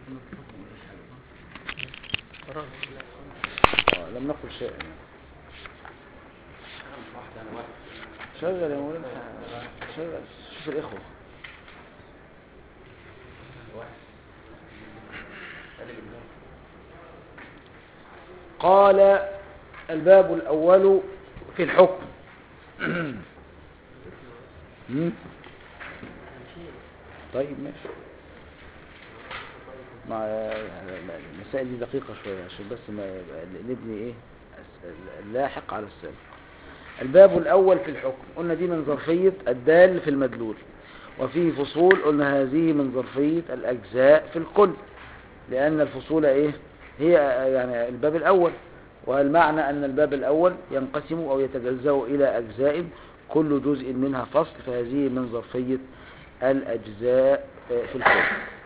آه، لم نقل شيئا شغل يا مولانا شغل شوف الإخوة قال الباب الأول في الحكم مم؟ طيب ماشي مع المسائل دي دقيقة شوية عشان بس ما نبني ايه اللاحق على السابق الباب الأول في الحكم قلنا دي من ظرفية الدال في المدلول وفيه فصول قلنا هذه من ظرفية الأجزاء في الكل لأن الفصول إيه هي يعني الباب الأول والمعنى أن الباب الأول ينقسم أو يتجزأ إلى أجزاء كل جزء منها فصل فهذه من ظرفية الأجزاء في الكل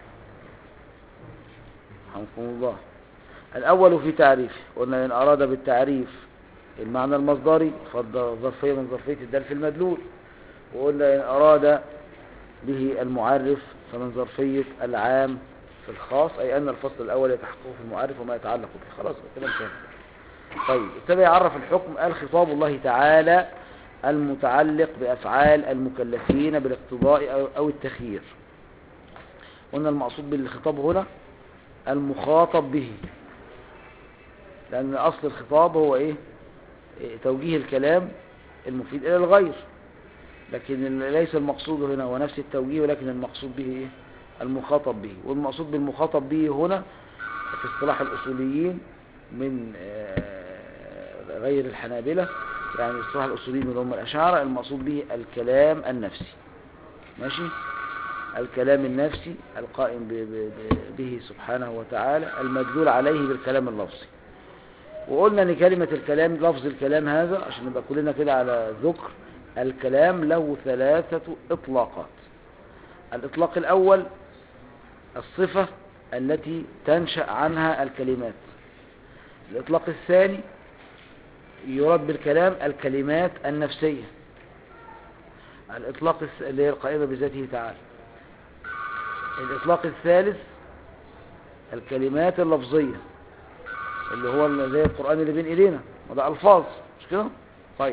رحمكم الله الأول في تعريف قلنا إن أراد بالتعريف المعنى المصدري فالظرفية من ظرفية الدال في المدلول وقلنا إن أراد به المعرف فمن ظرفية العام في الخاص أي أن الفصل الأول يتحقق في المعرف وما يتعلق به خلاص الكلام كامل طيب ابتدى يعرف الحكم قال خطاب الله تعالى المتعلق بأفعال المكلفين بالاقتضاء أو التخيير قلنا المقصود بالخطاب هنا المخاطب به لأن أصل الخطاب هو إيه توجيه الكلام المفيد إلى الغير لكن ليس المقصود هنا هو نفس التوجيه ولكن المقصود به إيه المخاطب به والمقصود بالمخاطب به هنا في اصطلاح الأصوليين من غير الحنابلة يعني اصطلاح الأصوليين اللي هم الأشاعرة المقصود به الكلام النفسي ماشي الكلام النفسي القائم به سبحانه وتعالى المدلول عليه بالكلام اللفظي وقلنا ان كلمة الكلام لفظ الكلام هذا عشان نبقى كلنا كده على ذكر الكلام له ثلاثة اطلاقات الاطلاق الاول الصفة التي تنشأ عنها الكلمات الاطلاق الثاني يراد بالكلام الكلمات النفسية الاطلاق اللي هي القائمة بذاته تعالى الاطلاق الثالث الكلمات اللفظية اللي هو زي القرآن اللي بين ايدينا وده الفاظ مش كده طيب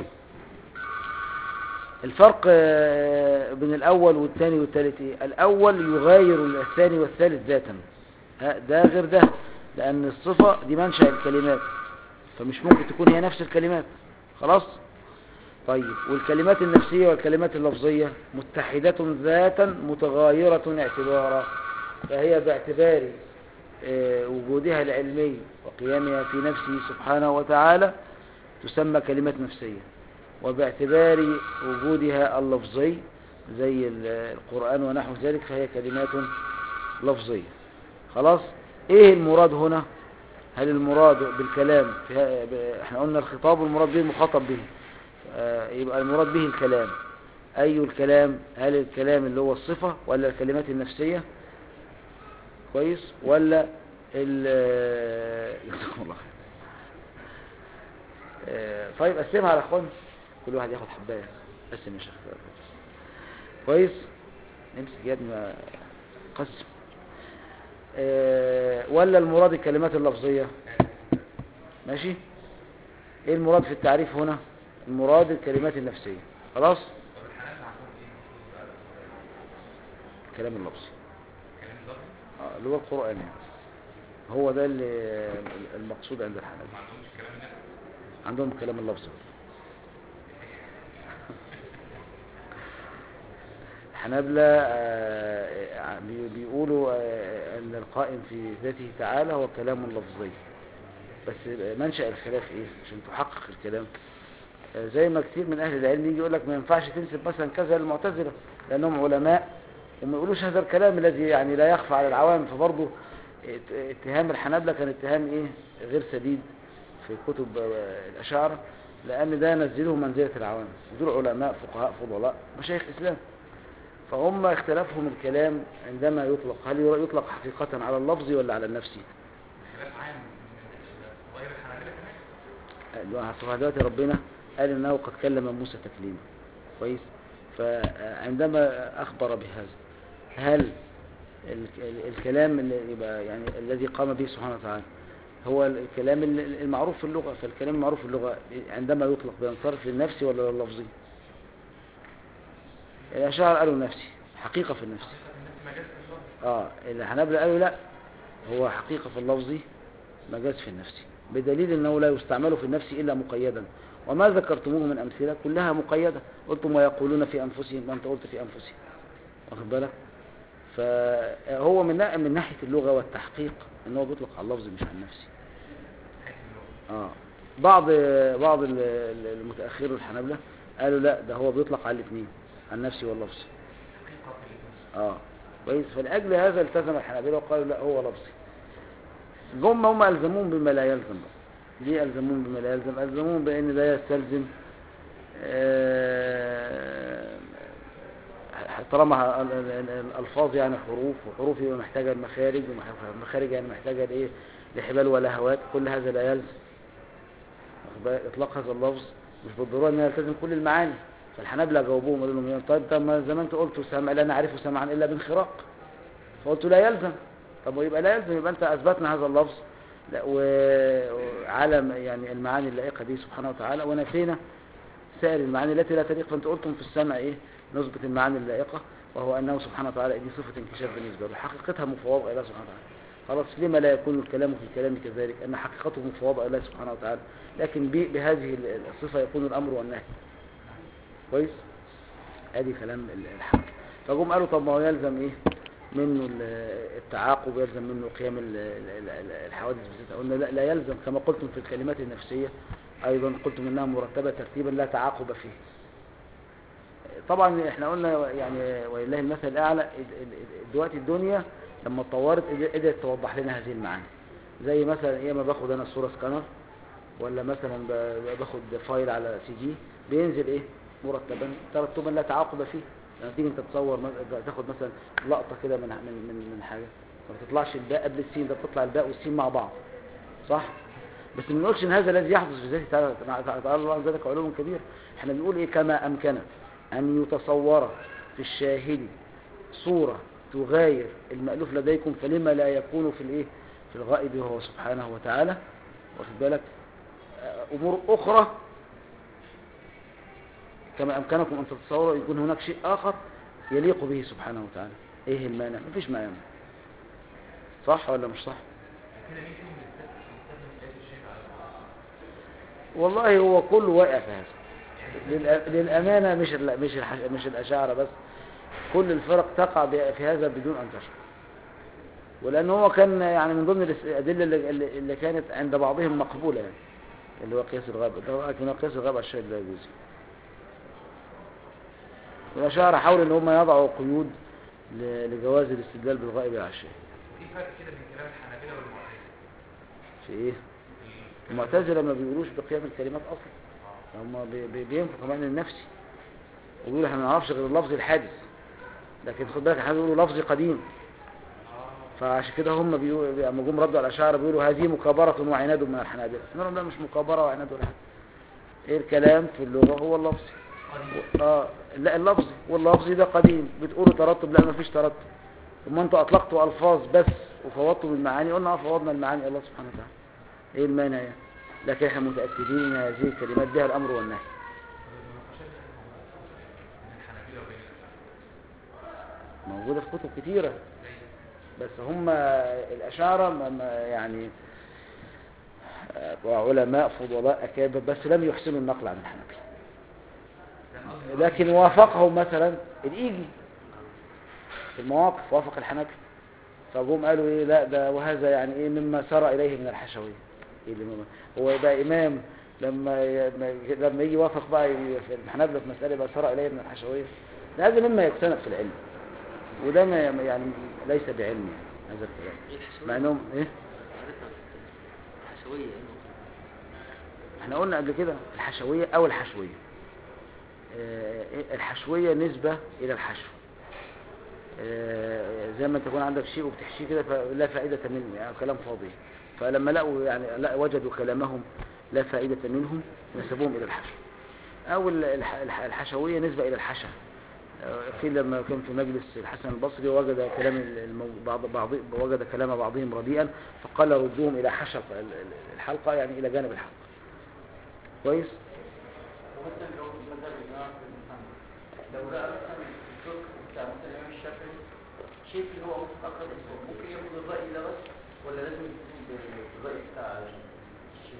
الفرق بين الاول والثاني والثالث ايه الاول يغاير الثاني والثالث ذاتا ده غير ده لان الصفة دي منشأ الكلمات فمش ممكن تكون هي نفس الكلمات خلاص طيب والكلمات النفسية والكلمات اللفظية متحدة ذاتا متغايرة اعتبارا فهي باعتبار وجودها العلمي وقيامها في نفسه سبحانه وتعالى تسمى كلمات نفسية وباعتبار وجودها اللفظي زي القرآن ونحو ذلك فهي كلمات لفظية خلاص ايه المراد هنا هل المراد بالكلام احنا قلنا الخطاب والمراد به المخاطب به آه يبقى المراد به الكلام اي الكلام هل الكلام اللي هو الصفة ولا الكلمات النفسية كويس ولا ال جزاكم الله خير آه طيب قسمها على اخوان كل واحد ياخد حبايه قسم يا شيخ كويس نمسك يدنا قسم آه ولا المراد الكلمات اللفظيه ماشي ايه المراد في التعريف هنا المراد الكلمات النفسيه خلاص الكلام اللفظي آه اللي هو القرآن يعني. هو ده اللي المقصود عند الحنابلة عندهم الكلام اللفظي الحنابلة بيقولوا ان القائم في ذاته تعالى هو كلام لفظي بس منشأ الخلاف ايه عشان تحقق الكلام زي ما كتير من اهل العلم يجي يقول لك ما ينفعش تنسب مثلا كذا للمعتزلة لانهم علماء وما يقولوش هذا الكلام الذي يعني لا يخفى على العوام فبرضه اتهام الحنابلة كان اتهام ايه غير سديد في كتب الاشاعرة لان ده نزله منزلة العوام دول علماء فقهاء فضلاء مشايخ اسلام فهم اختلافهم الكلام عندما يطلق هل يطلق حقيقة على اللفظ ولا على النفسي خلاف عام غير الحنابلة كمان دلوقتي ربنا قال انه قد كلم موسى تكليما كويس فعندما اخبر بهذا هل ال- ال- الكلام اللي يبقى يعني الذي قام به سبحانه وتعالى هو الكلام ال- المعروف في اللغة فالكلام المعروف في اللغة عندما يطلق بينصرف للنفسي ولا لللفظي الأشاعرة قالوا نفسي حقيقة في النفس حقيقة النفس مجاز في اللفظ اه الحنابلة قالوا لا هو حقيقة في اللفظي مجاز في النفس بدليل انه لا يستعمل في النفس الا مقيدا وما ذكرتموه من امثله كلها مقيده قلتم ويقولون في انفسهم ما انت قلت في انفسهم واخد بالك فهو من نا- من ناحيه اللغه والتحقيق ان هو بيطلق على اللفظ مش على النفس حيث اللغة اه بعض بعض ال- ال- المتاخرين الحنابلة قالوا لا ده هو بيطلق على الاثنين على النفسي واللفظي حقيقة في الاتنين اه كويس فلأجل هذا التزم الحنابلة وقالوا لا هو لفظي جم هم ألزمون بما لا يلزم بقى ليه ألزمون بما لا يلزم ألزمون بأن لا يستلزم آه، طالما ال- ال- ال- الألفاظ يعني حروف وحروف يبقى محتاجة المخارج والمخارج يعني محتاجة لإيه لحبال ولهوات كل هذا لا يلزم واخد بالك؟ إطلاق هذا اللفظ مش بالضرورة أن يلتزم كل المعاني فالحنابلة جاوبوهم قالوا لهم طيب طب ما زي ما انت قلت سمع لا نعرفه سمعا الا بانخراق فقلت لا يلزم طب ويبقى لا يلزم يبقى انت اثبتنا هذا اللفظ لا و- وعلى م- يعني المعاني اللائقه به سبحانه وتعالى ونفينا سائر المعاني التي لا تليق فانت قلتم في السمع ايه نثبت المعاني اللائقه وهو انه سبحانه وتعالى دي صفه انكشاف بالنسبه له حقيقتها مفوضه الى سبحانه وتعالى خلاص لما لا يكون الكلام في الكلام كذلك ان حقيقته مفوضه الى سبحانه وتعالى لكن ب- بهذه ال- الصفه يكون الامر والنهي كويس ادي كلام ال- الحق فجم قالوا طب ما هو يلزم ايه منه ال- التعاقب يلزم منه قيام ال- ال- ال- الحوادث بذاتها قلنا لا, لا يلزم كما قلتم في الكلمات النفسية ايضا قلتم انها مرتبة ترتيبا لا تعاقب فيه طبعا احنا قلنا يعني ولله المثل الاعلى ال- ال- دلوقتي الدنيا لما اتطورت قدر- قدرت توضح لنا هذه المعاني زي مثلا ايه ما باخد انا الصورة سكانر ولا مثلا ب- باخد فايل على سي دي بينزل ايه مرتبا ترتبا لا تعاقب فيه لما تيجي انت تصور مس- تاخد مثلا لقطة كده من من من, من حاجة ما بتطلعش الباء قبل السين ده بتطلع الباء والسين مع بعض صح بس ما بنقولش ان هذا الذي يحدث في ذاته تعالى تعالى الله عن ذلك علوم كبير احنا بنقول ايه كما امكن ان يتصور في الشاهد صورة تغاير المألوف لديكم فلما لا يكون في الايه في الغائب وهو سبحانه وتعالى واخد بالك آه، امور اخرى كما امكنكم ان تتصوروا يكون هناك شيء اخر يليق به سبحانه وتعالى ايه المانع مفيش مانع صح ولا مش صح كده مين فيهم بالذات يستخدم آيات الشيخ على الأرض؟ والله هو كله واقع في هذا للأ- للأمانة مش ال- مش الح- مش الأشاعرة بس كل الفرق تقع ب- في هذا بدون أن تشعر ولأن هو كان يعني من ضمن الاس- الأدلة اللي, اللي- اللي كانت عند بعضهم مقبولة يعني اللي هو قياس الغاب لكن قياس الغاب على الشيء لا يجوز والأشاعرة حاولوا إن هم يضعوا قيود ل- لجواز الاستدلال بالغائب على الشيء في فرق كده بين كلام الحنابلة والمعتزلة في إيه؟ المعتزلة ما بيقولوش بقيام الكلمات أصلا هم بي- بي- بينفوا كمان النفسي ويقولوا احنا ما نعرفش غير اللفظ الحادث لكن خد بالك احنا بيقولوا لفظ قديم فعشان كده هم بيقولوا لما جم ردوا على الاشاعره بيقولوا هذه مكابره وعناد من الحنابلة قلنا لهم لا مش مكابره وعناد ولا حاجه ايه الكلام في اللغه هو اللفظ قديم اه لا اللفظي واللفظي ده قديم بتقولوا ترتب لا ما فيش ترتب ثم انتوا اطلقتوا الفاظ بس وفوضتوا بالمعاني قلنا اه فوضنا المعاني الله سبحانه وتعالى ايه المانع يعني لكن احنا متاكدين ان هذه الكلمات بها الامر والنهي المناقشات بين الحنابلة وبين الأشاعرة موجوده في كتب كتيره زي بس هم الاشاعره ما- ما يعني آه، وعلماء فضلاء اكابر بس لم يحسنوا النقل عن الحنابلة كان قصدي لكن وافقهم مثلا الايجي في المواقف وافق الحنابلة فجم قالوا ايه لا ده وهذا يعني ايه مما سار اليه من الحشويه إيه اللي مما- هو يبقى امام لما ي- لما يجي يوافق بقى ي- في الحنابلة في مساله يبقى سار اليه من الحشويه ده هذا مما يقتنع في العلم وده ما يعني ليس بعلم يعني هذا الكلام ايه الحشوية؟ مع انهم ايه عارفها الحشوية ايه الموضوع؟ احنا قلنا قبل كده الحشوية او الحشوية آه، الحشوية نسبة الى الحشو آه، زي ما تكون عندك شيء وبتحشيه كده فلا فائدة منه يعني كلام فاضي فلما لقوا يعني لا وجدوا كلامهم لا فائدة منهم نسبوهم الى الحشو او ال- الح- الح- الحشوية نسبة الى الحشا آه، قيل لما كان في مجلس الحسن البصري وجد كلام المو... بعض... بعض... وجد كلام بعضهم رديئا فقال ردوهم الى حشق ال- ال- الحلقه يعني الى جانب الحلقه كويس ومثلا لو مثلا الجماعة في المحمد لو لقى مثلا الفقه بتاع مثلا الإمام الشافعي شايف اللي هو متأخر الصوم ممكن ياخد الرأي ده بس ولا لازم يكون بالرأي بتاع الشيخ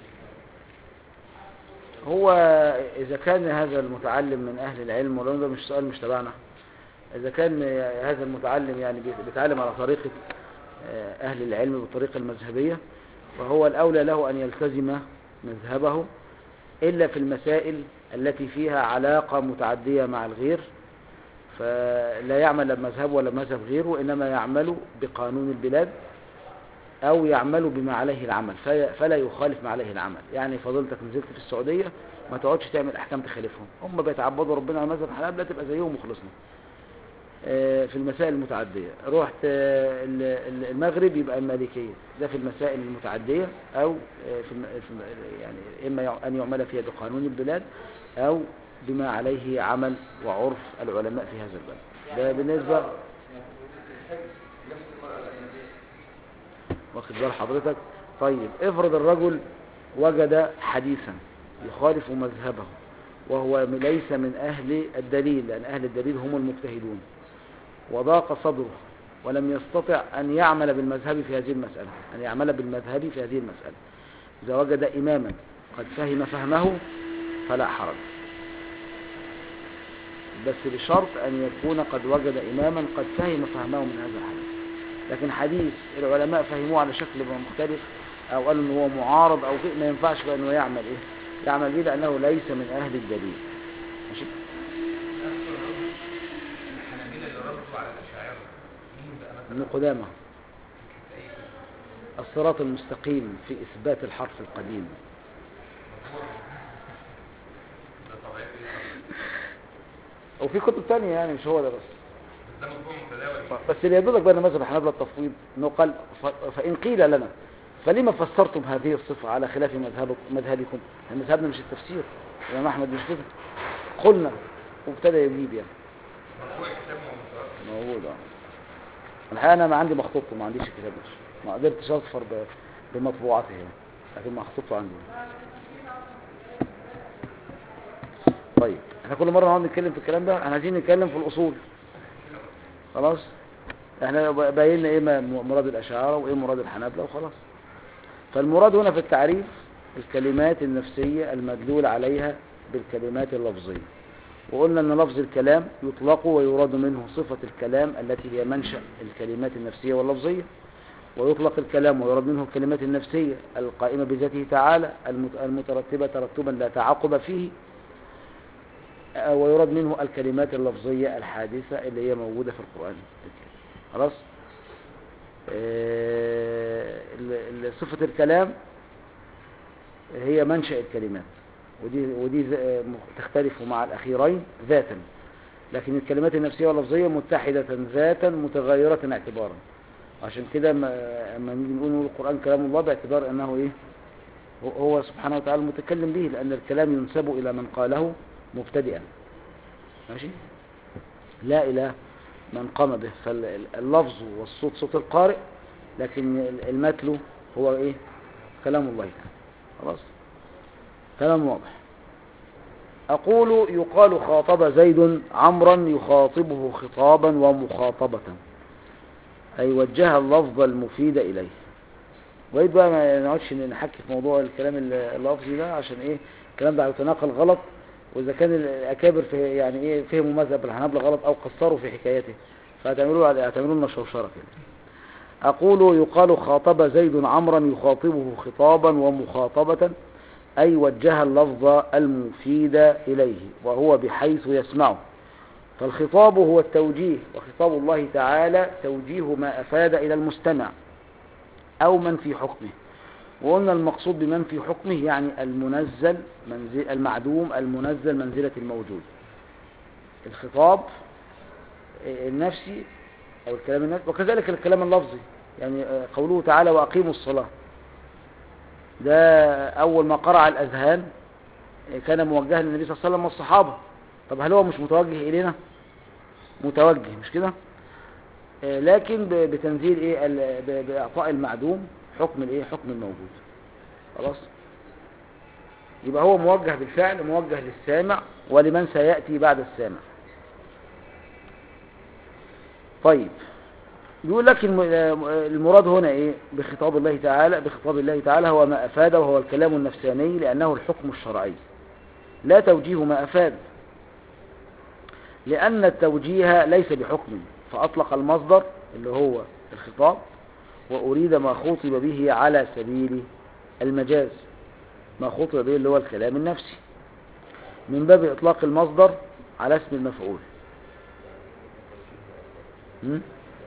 هو إذا كان هذا المتعلم من أهل العلم ولو ده مش سؤال مش تبعنا إذا كان هذا المتعلم يعني بي- بيتعلم على طريقة آه، أهل العلم بالطريقة المذهبية فهو الأولى له أن يلتزم مذهبه إلا في المسائل التي فيها علاقة متعدية مع الغير فلا يعمل لا بمذهب ولا بمذهب غيره إنما يعمل بقانون البلاد أو يعمل بما عليه العمل في- فلا يخالف ما عليه العمل يعني فضيلتك نزلت في السعودية ما تقعدش تعمل أحكام تخالفهم هم بيتعبدوا ربنا على مذهب الحنابلة تبقى زيهم وخلصنا آه، في المسائل المتعدية رحت آه، ال- ال- المغرب يبقى المالكية ده في المسائل المتعدية أو آه، في الم- في الم- يعني إما يع- أن يعمل فيها بقانون البلاد أو بما عليه عمل وعرف العلماء في هذا البلد ده بالنسبة يعني الحج نفس المرأة الأجنبية واخد بال حضرتك طيب افرض الرجل وجد حديثا يخالف مذهبه وهو ليس من أهل الدليل لأن أهل الدليل هم المجتهدون وضاق صدره ولم يستطع أن يعمل بالمذهب في هذه المسألة أن يعمل بالمذهب في هذه المسألة إذا وجد إماما قد فهم فهمه فلا حرج بس بشرط أن يكون قد وجد إماما قد فهم فهمه من هذا الحديث لكن حديث العلماء فهموه على شكل مختلف أو قالوا إن هو معارض أو شيء ما ينفعش بقى إنه يعمل إيه يعمل به لأنه ليس من أهل الدليل ماشي الحنابلة اللي ردوا على الأشاعرة مين بقى مثلا ابن قدامة أي الصراط المستقيم في إثبات الحرف القديم ده طبيعي إيه؟ وفي كتب تانية يعني مش هو ده بس بس ده مفهوم متداول بس اللي يدلك بقى ان مذهب الحنابلة التفويض انه قال ف- فإن قيل لنا فلما فسرتم هذه الصفة على خلاف مذهبك مذهبكم لأن مذهبنا مش التفسير الإمام أحمد مش كده قلنا وابتدى يجيب يعني مرفوع الكتاب ومتوفر موجود اه الحقيقة أنا ما عندي مخطوطته ما عنديش الكتاب ده ما قدرتش أظفر ب- بمطبوعاته يعني لكن مخطوطته عندي طيب احنا كل مرة نقعد نتكلم في الكلام ده احنا عايزين نتكلم في الأصول خلاص احنا ب- بينا ايه ما- مراد الأشاعرة وايه مراد الحنابلة وخلاص فالمراد هنا في التعريف الكلمات النفسية المدلول عليها بالكلمات اللفظية وقلنا ان لفظ الكلام يطلق ويراد منه صفة الكلام التي هي منشأ الكلمات النفسية واللفظية ويطلق الكلام ويراد منه الكلمات النفسية القائمة بذاته تعالى المت- المترتبة ترتبا لا تعاقب فيه آه، ويراد منه الكلمات اللفظية الحادثة اللي هي موجودة في القرآن الكريم. خلاص آه، ال- ال- صفة الكلام هي منشأ الكلمات ودي ودي ز- آه، مخ- تختلف مع الأخيرين ذاتا لكن الكلمات النفسية واللفظية متحدة ذاتا متغيرة اعتبارا عشان كده ما- اما نيجي نقول إن القرآن كلام الله باعتبار أنه إيه هو- هو سبحانه وتعالى المتكلم به لأن الكلام ينسب إلى من قاله مبتدئا ماشي لا إلى من قام به فاللفظ والصوت صوت القارئ لكن المتل هو إيه كلام الله تعالى خلاص كلام واضح أقول يقال خاطب زيد عمرا يخاطبه خطابا ومخاطبة أي وجه اللفظ المفيد إليه وإيه بقى ما نقعدش نحكي في موضوع الكلام اللفظي ده عشان إيه الكلام ده يتناقل غلط وإذا كان الأكابر في يعني إيه فهموا مذهب الحنابلة غلط أو قصروا في حكايته فهتعملوا هتعملوا لنا شوشرة كده أقول يقال خاطب زيد عمرا يخاطبه خطابا ومخاطبة أي وجه اللفظ المفيد إليه وهو بحيث يسمعه فالخطاب هو التوجيه وخطاب الله تعالى توجيه ما أفاد إلى المستمع أو من في حكمه وقلنا المقصود بمن في حكمه يعني المنزل منزل المعدوم المنزل منزلة الموجود الخطاب النفسي أو الكلام النفسي وكذلك الكلام اللفظي يعني قوله تعالى وأقيموا الصلاة ده أول ما قرع الأذهان كان موجها للنبي صلى الله عليه وسلم والصحابة طب هل هو مش متوجه إلينا متوجه مش كده آه، لكن ب- بتنزيل ايه ال- ب- باعطاء المعدوم حكم الايه حكم الموجود خلاص يبقى هو موجه بالفعل موجه للسامع ولمن سيأتي بعد السامع طيب يقول لك الم- المراد هنا ايه بخطاب الله تعالى بخطاب الله تعالى هو ما افاد وهو الكلام النفساني لانه الحكم الشرعي لا توجيه ما افاد لان التوجيه ليس بحكم فاطلق المصدر اللي هو الخطاب واريد ما خطب به على سبيل المجاز ما خطب به اللي هو الكلام النفسي من باب اطلاق المصدر على اسم المفعول م?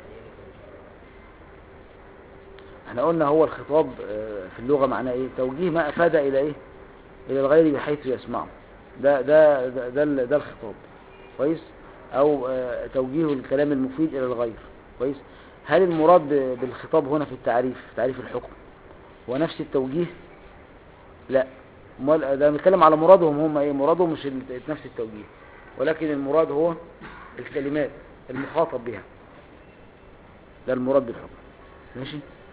احنا قلنا هو الخطاب آه، في اللغة معناه ايه توجيه ما افاد الى ايه الى الغير بحيث يسمعه ده ده ده ده, ال- ده الخطاب كويس او آه، توجيه الكلام المفيد الى الغير كويس هل المراد ب- بالخطاب هنا في التعريف في تعريف الحكم هو نفس التوجيه لا امال ده بنتكلم على مرادهم هم ايه مرادهم مش ال- نفس التوجيه ولكن المراد هو الكلمات المخاطب بها ده المراد بالحكم ماشي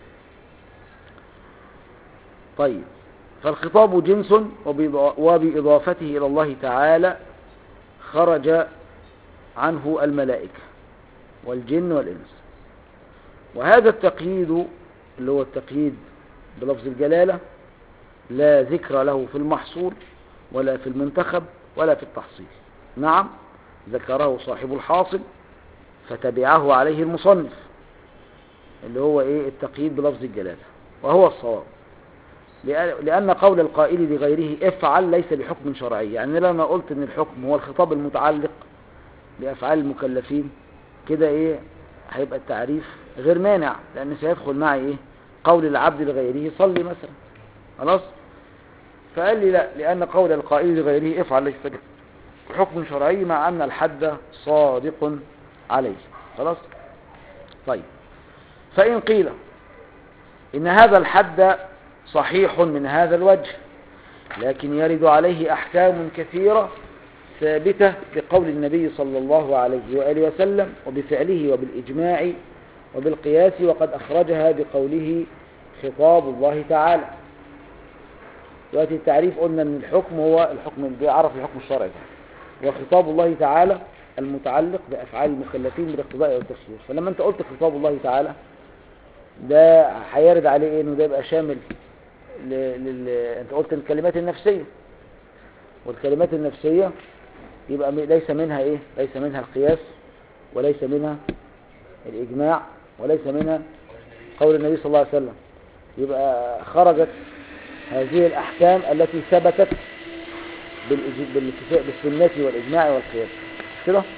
طيب فالخطاب جنس وبإضا- وبإضافته إلى الله تعالى خرج عنه الملائكة والجن والإنس وهذا التقييد اللي هو التقييد بلفظ الجلالة لا ذكر له في المحصول ولا في المنتخب ولا في التحصيل نعم ذكره صاحب الحاصل فتبعه عليه المصنف اللي هو ايه التقييد بلفظ الجلالة وهو الصواب لأ- لأن قول القائل لغيره افعل ليس بحكم شرعي يعني لو أنا قلت ان الحكم هو الخطاب المتعلق بأفعال المكلفين كده ايه هيبقى التعريف غير مانع لأن سيدخل معي ايه قول العبد لغيره صلي مثلا خلاص فقال لي لا لأن قول القائل لغيره افعل ليس بحكم شرعي مع أن الحد صادق عليه خلاص طيب فإن قيل إن هذا الحد صحيح من هذا الوجه لكن يرد عليه أحكام كثيرة ثابتة بقول النبي صلى الله عليه وآله وسلم وبفعله وبالإجماع وبالقياس وقد أخرجها بقوله خطاب الله تعالى دلوقتي التعريف قلنا ان الحكم هو الحكم بيعرف الحكم الشرعي وخطاب الله تعالى المتعلق بأفعال المكلفين بالاقتضاء والتخيير فلما انت قلت خطاب الله تعالى ده هيرد عليه ايه انه ده يبقى شامل ل... لل... انت قلت الكلمات النفسية والكلمات النفسية يبقى م- ليس منها ايه ليس منها القياس وليس منها الإجماع وليس منها قول النبي صلى الله عليه وسلم يبقى خرجت هذه الأحكام التي ثبتت بالإج- بالاتفاق بالسنة والإجماع والقياس مش كده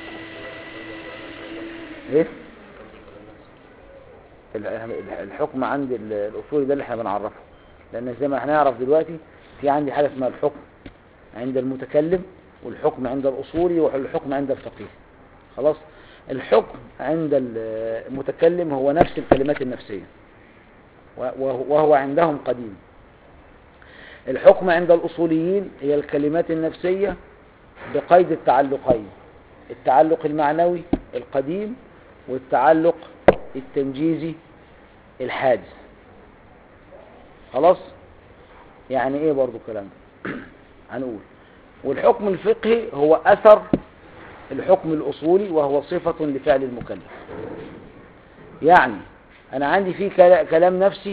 ايه ال- ال- الحكم عند ال- الأصولي ده اللي احنا بنعرفه لأن زي ما هنعرف دلوقتي في عندي حاجة اسمها الحكم عند المتكلم والحكم عند الأصولي والحكم عند الفقيه خلاص الحكم عند ال- المتكلم هو نفس الكلمات النفسية و- وهو وهو عندهم قديم الحكم عند الأصوليين هي الكلمات النفسية بقيد التعلقين التعلق المعنوي القديم والتعلق التنجيزي الحادث خلاص يعني ايه برضو الكلام ده هنقول والحكم الفقهي هو اثر الحكم الاصولي وهو صفة لفعل المكلف يعني انا عندي فيه كلا- كلام نفسي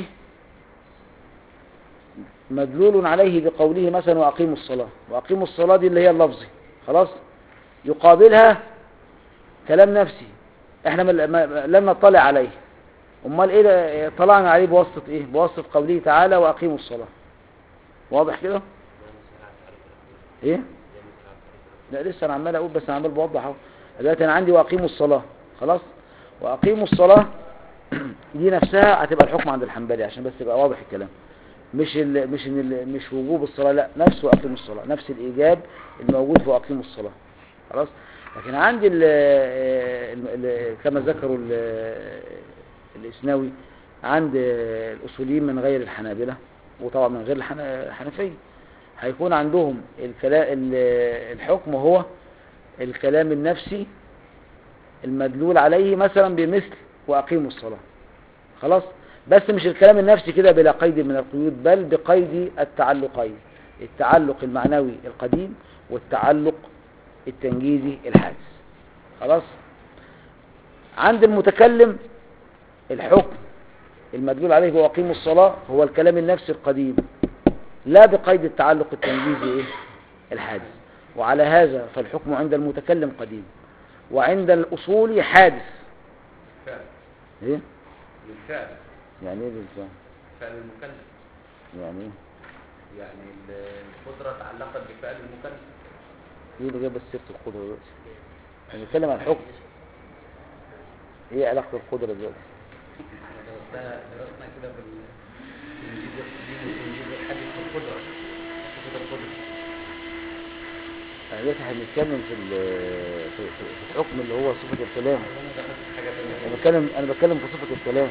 مدلول عليه بقوله مثلا واقيموا الصلاة واقيموا الصلاة دي اللي هي اللفظي خلاص يقابلها كلام نفسي احنا ما- ما- لم نطلع عليه امال ايه ده- طلعنا عليه بواسطة ايه بواسطة قوله تعالى واقيموا الصلاة واضح كده ايه لا لسه انا عمال اقول بس انا عمال بوضح اهو دلوقتي انا عندي واقيموا الصلاة خلاص واقيموا الصلاة دي نفسها هتبقى الحكم عند الحنبلي عشان بس يبقى واضح الكلام مش ال مش ان ال مش وجوب الصلاة لا نفس واقيموا الصلاة نفس الايجاب الموجود في واقيموا الصلاة خلاص لكن عندي ال ال ال كما ذكروا ال- الاسناوي عند الاصوليين من غير الحنابلة وطبعا من غير الحن- الحنفية هيكون عندهم الكلام الحكم هو الكلام النفسي المدلول عليه مثلا بمثل وأقيموا الصلاة خلاص بس مش الكلام النفسي كده بلا قيد من القيود بل بقيد التعلقين التعلق المعنوي القديم والتعلق التنجيزي الحادث خلاص عند المتكلم الحكم المدلول عليه هو أقيموا الصلاة هو الكلام النفسي القديم لا بقيد التعلق التنجيزي إيه؟ الحادث وعلى هذا فالحكم عند المتكلم قديم وعند الأصول حادث فعل إيه؟ للفعل يعني إيه بالفعل؟ فعل المكلف يعني إيه؟ يعني ال- القدرة تعلقت بفعل المكلف إيه اللي جاب سيرة القدرة دلوقتي؟ احنا بنتكلم عن الحكم إيه علاقة القدرة دلوقتي؟ درسنا درسنا كده في التنجيز القديم والتنجيز الحديث في القدرة صفة القدرة احنا دلوقتي احنا بنتكلم في ال- في في- في الحكم اللي هو صفة الكلام أنا دخلت في حاجة انا تانية بتكلم انا بتكلم في صفة الكلام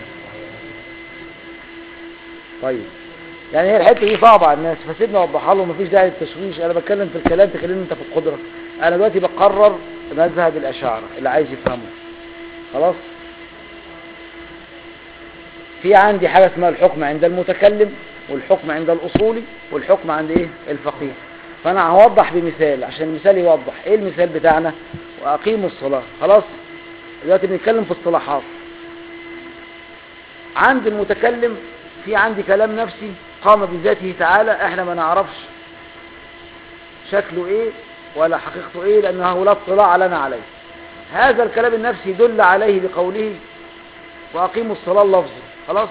طيب يعني هي الحته دي صعبه على الناس فسيبني اوضحها لهم مفيش داعي للتشويش انا بتكلم في الكلام تكلمني انت في القدره انا دلوقتي بقرر مذهب الاشاعره اللي عايز يفهمه خلاص في عندي حاجه اسمها الحكم عند المتكلم والحكم عند الاصولي والحكم عند ايه الفقيه فانا هوضح بمثال عشان المثال يوضح ايه المثال بتاعنا واقيموا الصلاه خلاص دلوقتي بنتكلم في اصطلاحات عند المتكلم في عندي كلام نفسي قام بذاته تعالى احنا ما نعرفش شكله ايه ولا حقيقته ايه لانه لا اطلاع لنا عليه هذا الكلام النفسي يدل عليه بقوله واقيموا الصلاة اللفظي خلاص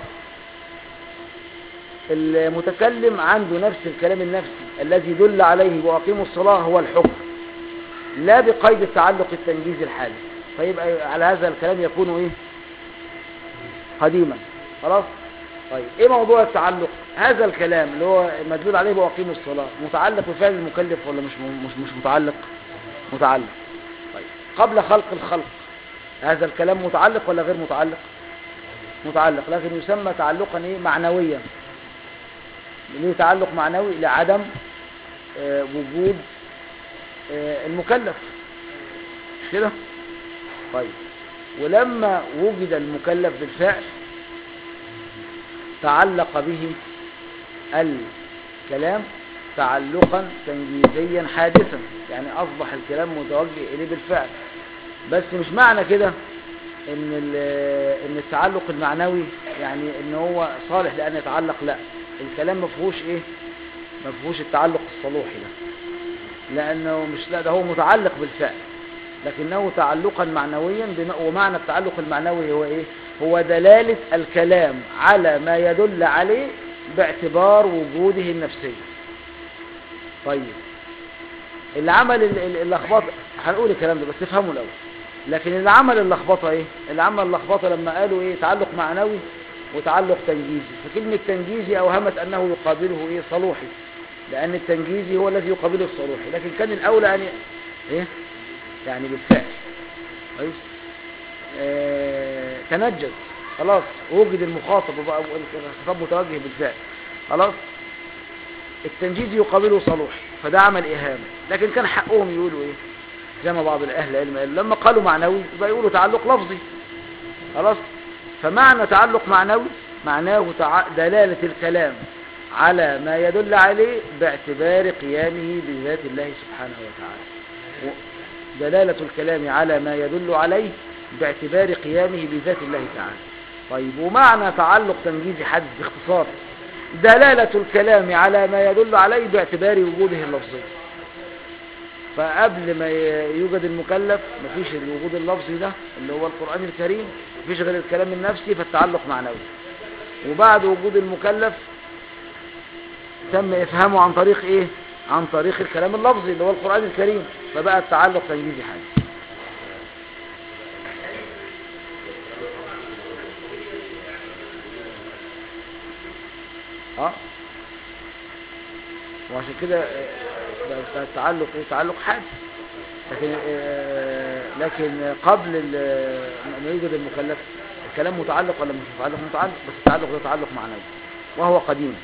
المتكلم عنده نفس الكلام النفسي الذي يدل عليه واقيموا الصلاة هو الحكم لا بقيد التعلق التنجيزي الحالي فيبقى على هذا الكلام يكون ايه قديما خلاص طيب ايه موضوع التعلق هذا الكلام اللي هو مدلول عليه واقيموا الصلاه متعلق بفعل المكلف ولا مش م- مش مش متعلق متعلق طيب قبل خلق الخلق هذا الكلام متعلق ولا غير متعلق متعلق لكن يسمى تعلقا ايه معنويا ليه تعلق معنوي لعدم آه، وجود آه، المكلف مش كده طيب ولما وجد المكلف بالفعل تعلق به الكلام تعلقا تنجيزيا حادثا يعني اصبح الكلام متوجه اليه بالفعل بس مش معنى كده ان ال- ان التعلق المعنوي يعني ان هو صالح لان يتعلق لا الكلام ما فيهوش ايه ما فيهوش التعلق الصلوحي ده لانه مش لا ده هو متعلق بالفعل لكنه تعلقا معنويا بم- ومعنى التعلق المعنوي هو ايه هو دلالة الكلام على ما يدل عليه باعتبار وجوده النفسي طيب اللي عمل ال- ال- اللخبطه هنقول الكلام ده بس افهموا الاول لكن اللي عمل اللخبطه ايه اللي عمل اللخبطه لما قالوا ايه تعلق معنوي وتعلق تنجيزي فكلمه تنجيزي اوهمت انه يقابله ايه صلوحي لان التنجيزي هو الذي يقابله الصلوحي لكن كان الاولى ان ي- ايه يعني بالفعل كويس آه تنجز خلاص وجد المخاطب وبقى الخطاب متوجه بالفعل خلاص التنجيز يقابله صلوح فده عمل إهانة لكن كان حقهم يقولوا إيه زي ما بعض الأهل العلم قالوا لما قالوا معنوي يبقى يقولوا تعلق لفظي خلاص فمعنى تعلق معنوي معناه تع... دلالة الكلام على ما يدل عليه باعتبار قيامه بذات الله سبحانه وتعالى و- دلالة الكلام على ما يدل عليه باعتبار قيامه بذات الله تعالى طيب ومعنى تعلق تنجيزي حدث باختصار دلالة الكلام على ما يدل عليه باعتبار وجوده اللفظي فقبل ما ي- يوجد المكلف مفيش الوجود اللفظي ده اللي هو القرآن الكريم مفيش غير الكلام النفسي فالتعلق معنوي وبعد وجود المكلف تم إفهامه عن طريق إيه؟ عن طريق الكلام اللفظي اللي هو القرآن الكريم فبقى التعلق تنجيزي حاجة اه وعشان كده آه، ده ده التعلق ايه تعلق حادث لكن آه، لكن قبل ال- ما يوجد المكلف الكلام متعلق ولا مش متعلق متعلق بس التعلق ده تعلق معنوي وهو قديم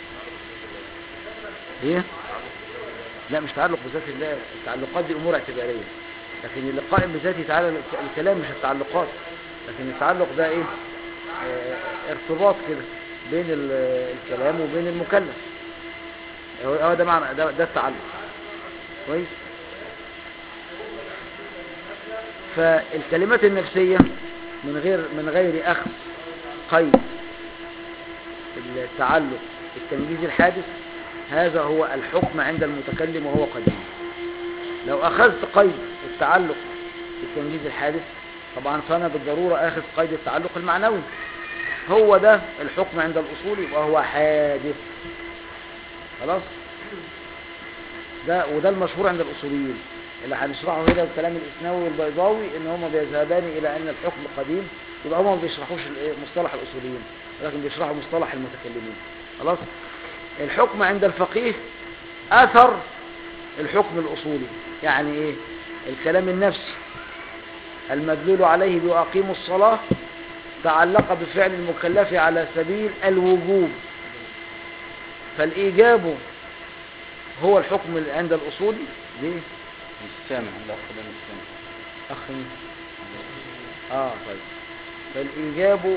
ايه لا مش تعلق بذات الله التعلقات دي امور اعتباريه لكن اللي قائم بذاته تعالى الك- الكلام مش التعلقات لكن التعلق ده ايه آه، ارتباط كده بين ال- الكلام وبين المكلف هو هو ده معنى ده, ده التعلق كويس فالكلمات النفسية من غير من غير أخذ قيد التعلق التمييز الحادث هذا هو الحكم عند المتكلم وهو قديم لو أخذت قيد التعلق التمييز الحادث طبعا فأنا بالضرورة أخذ قيد التعلق المعنوي هو ده الحكم عند الأصول يبقى هو حادث خلاص ده وده المشهور عند الأصوليين اللي هنشرحه هنا الكلام الإسناوي والبيضاوي إن هما بيذهبان إلى أن الحكم قديم يبقى هما ما بيشرحوش الإيه؟ مصطلح الأصوليين ولكن بيشرحوا مصطلح المتكلمين خلاص الحكم عند الفقيه أثر الحكم الأصولي يعني إيه الكلام النفسي المدلول عليه بأقيموا الصلاة تعلق بفعل المكلف على سبيل الوجوب فالإيجاب هو الحكم اللي عند الأصولي ليه؟ السامع الأخ ده مش سامع أخ مين؟ آه طيب فالإيجاب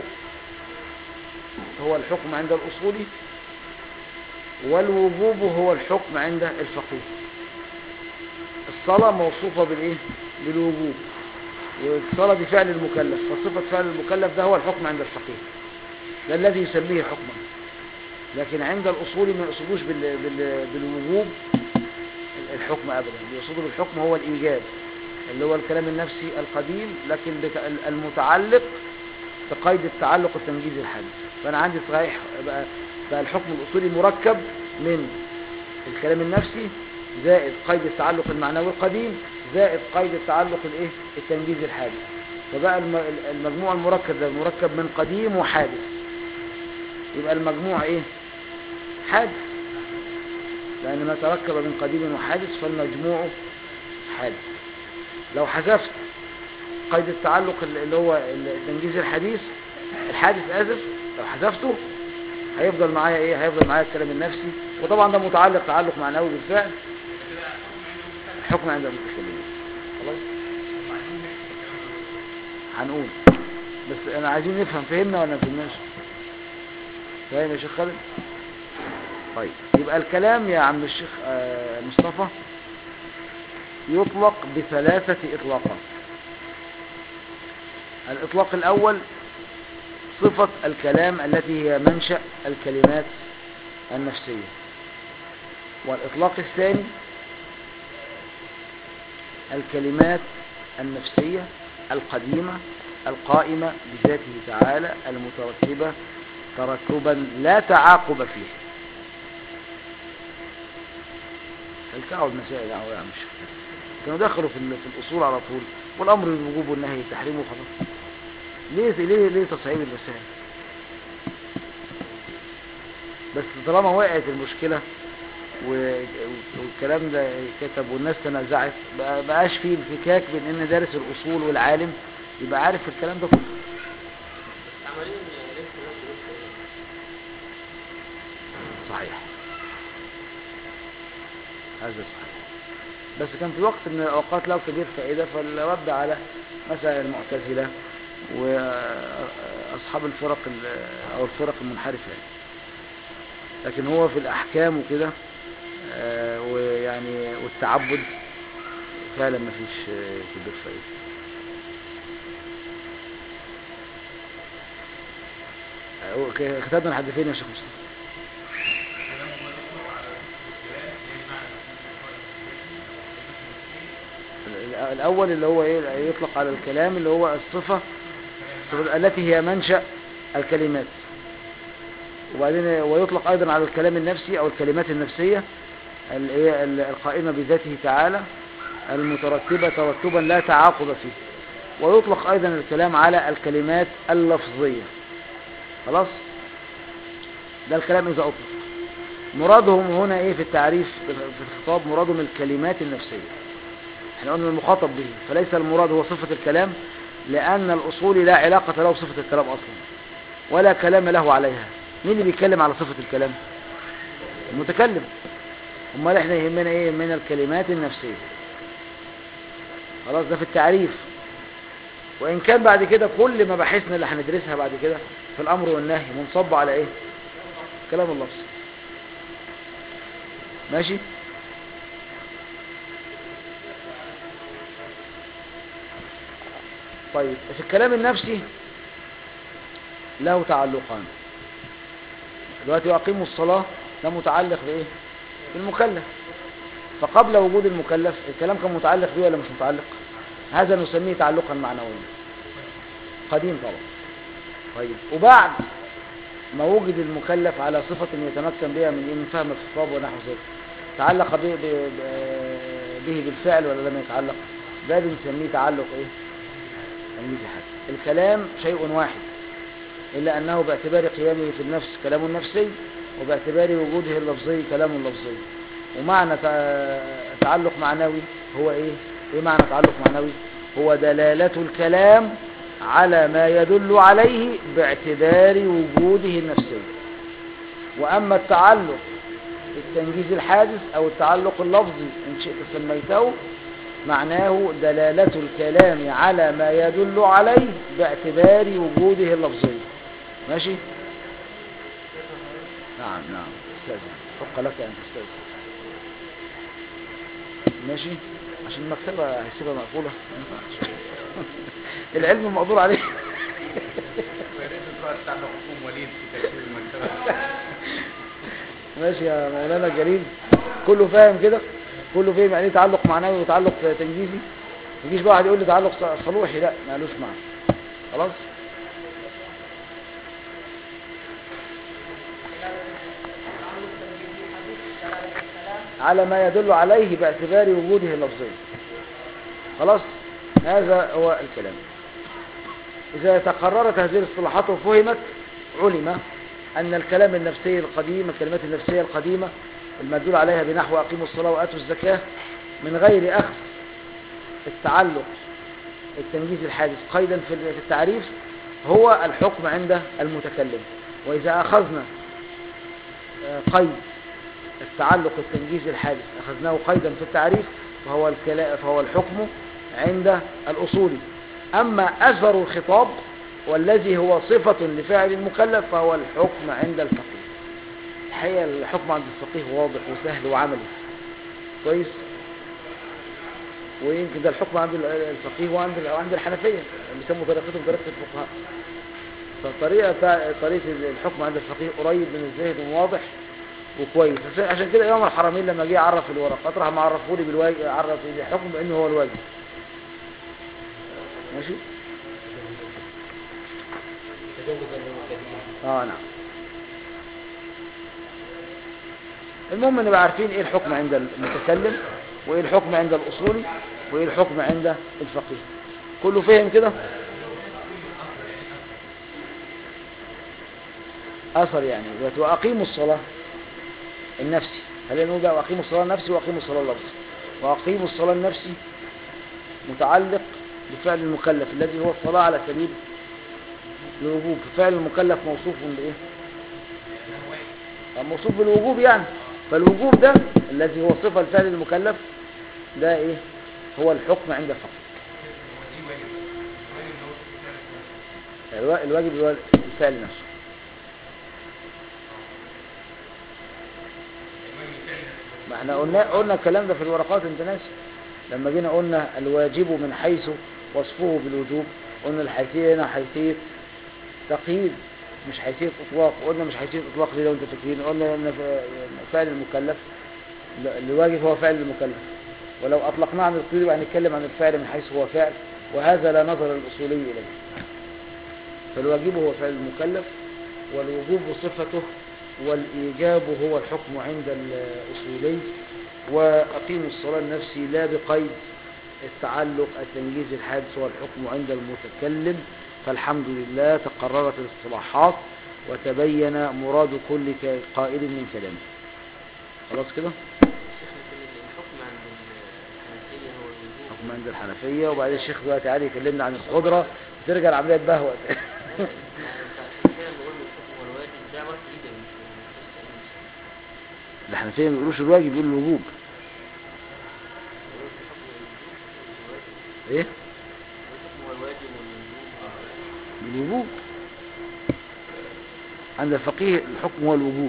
هو الحكم عند الأصولي والوجوب هو الحكم عند الفقيه الصلاة موصوفة بالإيه؟ بالوجوب والصلاة دي فعل المكلف فصفة فعل المكلف ده هو الحكم عند الفقيه ده الذي يسميه حكما لكن عند الأصول ما يقصدوش بال... بال... بالوجوب الحكم أبدا يقصدوا بالحكم هو الإيجاب اللي هو الكلام النفسي القديم لكن بت... المتعلق بقيد التعلق التنجيزي الحادث فأنا عندي صحيح بقى, بقى الحكم الأصولي مركب من الكلام النفسي زائد قيد التعلق المعنوي القديم زائد قيد التعلق الايه التنجيزي الحادث فبقى الم- المجموع المركب ده مركب من قديم وحادث يبقى المجموع ايه حادث لان ما تركب من قديم وحادث فالمجموع حادث لو حذفت قيد التعلق اللي هو التنجيز الحديث الحادث اسف لو حذفته هيفضل معايا ايه هيفضل معايا الكلام النفسي وطبعا ده متعلق تعلق معنوي بالفعل حكم عند المتكلمين خلاص هنقول بس انا عايزين نفهم فهمنا ولا ما فهمناش فاهم يا شيخ خالد طيب يبقى الكلام يا عم الشيخ آه، مصطفى يطلق بثلاثة إطلاقات الإطلاق الأول صفة الكلام التي هي منشأ الكلمات النفسية والإطلاق الثاني الكلمات النفسية القديمة القائمة بذاته تعالى المترتبة ترتبا لا تعاقب فيه الكعوا المسائل يا عم الشيخ كانوا دخلوا في ال- في الأصول على طول والأمر بالوجوب والنهي التحريم وخلاص ليه ليه ليه تصعيب المسائل بس طالما وقعت المشكلة و- والكلام ده كتب والناس تنازعت بقى- بقاش فيه انفكاك بين ان دارس الاصول والعالم يبقى عارف الكلام ده كله عمليا ليس نفس نفس صحيح هذا صحيح بس كان في وقت من الاوقات له كبير فائدة فالرد على مثلا المعتزلة واصحاب الفرق ال- او الفرق المنحرفة يعني. لكن هو في الاحكام وكده آه، ويعني والتعبد فعلا ما فيش آه، كبير فائدة آه، ك- كتبنا لحد فين يا شيخ مصطفى ال- الأول اللي هو إيه يطلق على الكلام اللي هو الصفة الصفة التي هي منشأ الكلمات وبعدين ويطلق أيضا على الكلام النفسي أو الكلمات النفسية ال- إيه ال- القائمة بذاته تعالى المترتبة ترتبا لا تعاقب فيه ويطلق أيضا الكلام على الكلمات اللفظية خلاص ده الكلام إذا أطلق مرادهم هنا إيه في التعريف في الخطاب مرادهم الكلمات النفسية احنا قلنا المخاطب به فليس المراد هو صفة الكلام لأن الأصول لا علاقة له بصفة الكلام أصلا ولا كلام له عليها مين اللي بيتكلم على صفة الكلام المتكلم امال احنا يهمنا ايه من الكلمات النفسية خلاص ده في التعريف وإن كان بعد كده كل مباحثنا اللي هندرسها بعد كده في الأمر والنهي منصب على إيه كلام اللفظ ماشي طيب في الكلام النفسي له تعلقان دلوقتي وأقيموا الصلاة ده متعلق بإيه بالمكلف فقبل وجود المكلف الكلام كان متعلق بيه ولا مش متعلق هذا نسميه تعلقا معنويا قديم طبعا طيب وبعد ما وجد المكلف على صفة يتمكن بها من إيه؟ من فهم الخطاب ونحو ذلك تعلق به, به, به بالفعل ولا لم يتعلق ده بنسميه تعلق ايه تمييز حاجة الكلام شيء واحد إلا أنه باعتبار قيامه في النفس كلام نفسي وباعتبار وجوده اللفظي كلام لفظي ومعنى تع- تعلق معنوي هو ايه ايه معنى تعلق معنوي هو دلالة الكلام على ما يدل عليه باعتبار وجوده النفسي وأما التعلق التنجيز الحادث أو التعلق اللفظي إن شئت سميته معناه دلالة الكلام على ما يدل عليه باعتبار وجوده اللفظي ماشي نعم نعم استاذن حق لك أن تستاذن ماشي عشان المكتبة هسيبها مقفولة ما ينفعش. العلم مقدور عليه ويريد القراءة بتاع حكم وليد في تأثير المكتبة ماشي يا مولانا الجليل كله فاهم كده كله فاهم يعني ايه تعلق معنوي وتعلق تنجيزي ما يجيش بقى واحد يقول لي تعلق ص- صلوحي لا مالوش معنى خلاص على ما يدل عليه باعتبار وجوده اللفظي خلاص هذا هو الكلام إذا تقررت هذه الاصطلاحات وفهمت علم أن الكلام النفسي القديم الكلمات النفسية القديمة المدلول عليها بنحو أقيموا الصلاة وآتوا الزكاة من غير أخذ التعلق التنجيز الحادث قيدا في التعريف هو الحكم عند المتكلم وإذا أخذنا آه، قيد التعلق التنجيز الحادث أخذناه قيدا في التعريف فهو, الكلا... فهو الحكم عند الأصولي أما أثر الخطاب والذي هو صفة لفاعل المكلف فهو الحكم عند الفقيه الحقيقة الحكم عند الفقيه واضح وسهل وعملي كويس ويمكن ده الحكم عند الفقيه وعند عند الحنفية بيسموا طريقتهم طريقة الفقهاء فالطريقة بتاع طريقة الحكم عند الفقيه قريب من الزاهد وواضح وكويس بس عشان كده إمام الحرمين لما جه يعرف الورقات راح معرفه لي بالواجب عرف لي الحكم بأنه هو الواجب ماشي تجوز المبتدئين اه نعم المهم نبقى عارفين ايه الحكم عند المتكلم وايه الحكم عند الاصولي وايه الحكم عند الفقيه كله فهم كده اثر يعني دلوقتي واقيموا الصلاه النفسي خلينا نقول بقى واقيموا الصلاه النفسي واقيموا الصلاه اللفظي واقيموا الصلاه النفسي متعلق بفعل المكلف الذي هو الصلاه على سبيل الوجوب فعل المكلف موصوف بايه آه، موصوف بالوجوب يعني فالوجوب ده الذي هو صفة الفعل المكلف ده ايه هو الحكم عند الفقيه الوا- الواجب هو الفعل نفسه ما احنا قلنا قلنا الكلام ده في الورقات انت ناسي لما جينا قلنا الواجب من حيث وصفه بالوجوب قلنا الحيثية هنا حيثية تقييد مش حيثية إطلاق قلنا مش حيثية إطلاق دي لو أنت فاكرين قلنا إن ف- فعل المكلف لا، اللي واجب هو فعل المكلف ولو أطلقناه عن القيود يبقى هنتكلم عن الفعل من حيث هو فعل وهذا لا نظر الأصولي إليه فالواجب هو فعل المكلف والوجوب صفته والإيجاب هو الحكم عند الأصولي وأقيموا الصلاة النفسي لا بقيد التعلق التنجيز الحادث هو الحكم عند المتكلم فالحمد لله تقررت الاصطلاحات وتبين مراد كل ك- قائل من كلامه خلاص كده شيخنا في الحكم عند الحنفية هو الوجوب حكم عند الحنفية وبعدين الشيخ دلوقتي عادي يكلمنا عن القدرة وترجع العملية تبهوأ يعني الحنفية لما بقول الحكم والواجب ده عبارة إيدا مش مش الحنفية ما بيقولوش الواجب بيقولوا الوجوب ايه هو الواجب والوجوب الوجوب عند الفقيه الحكم هو الوجوب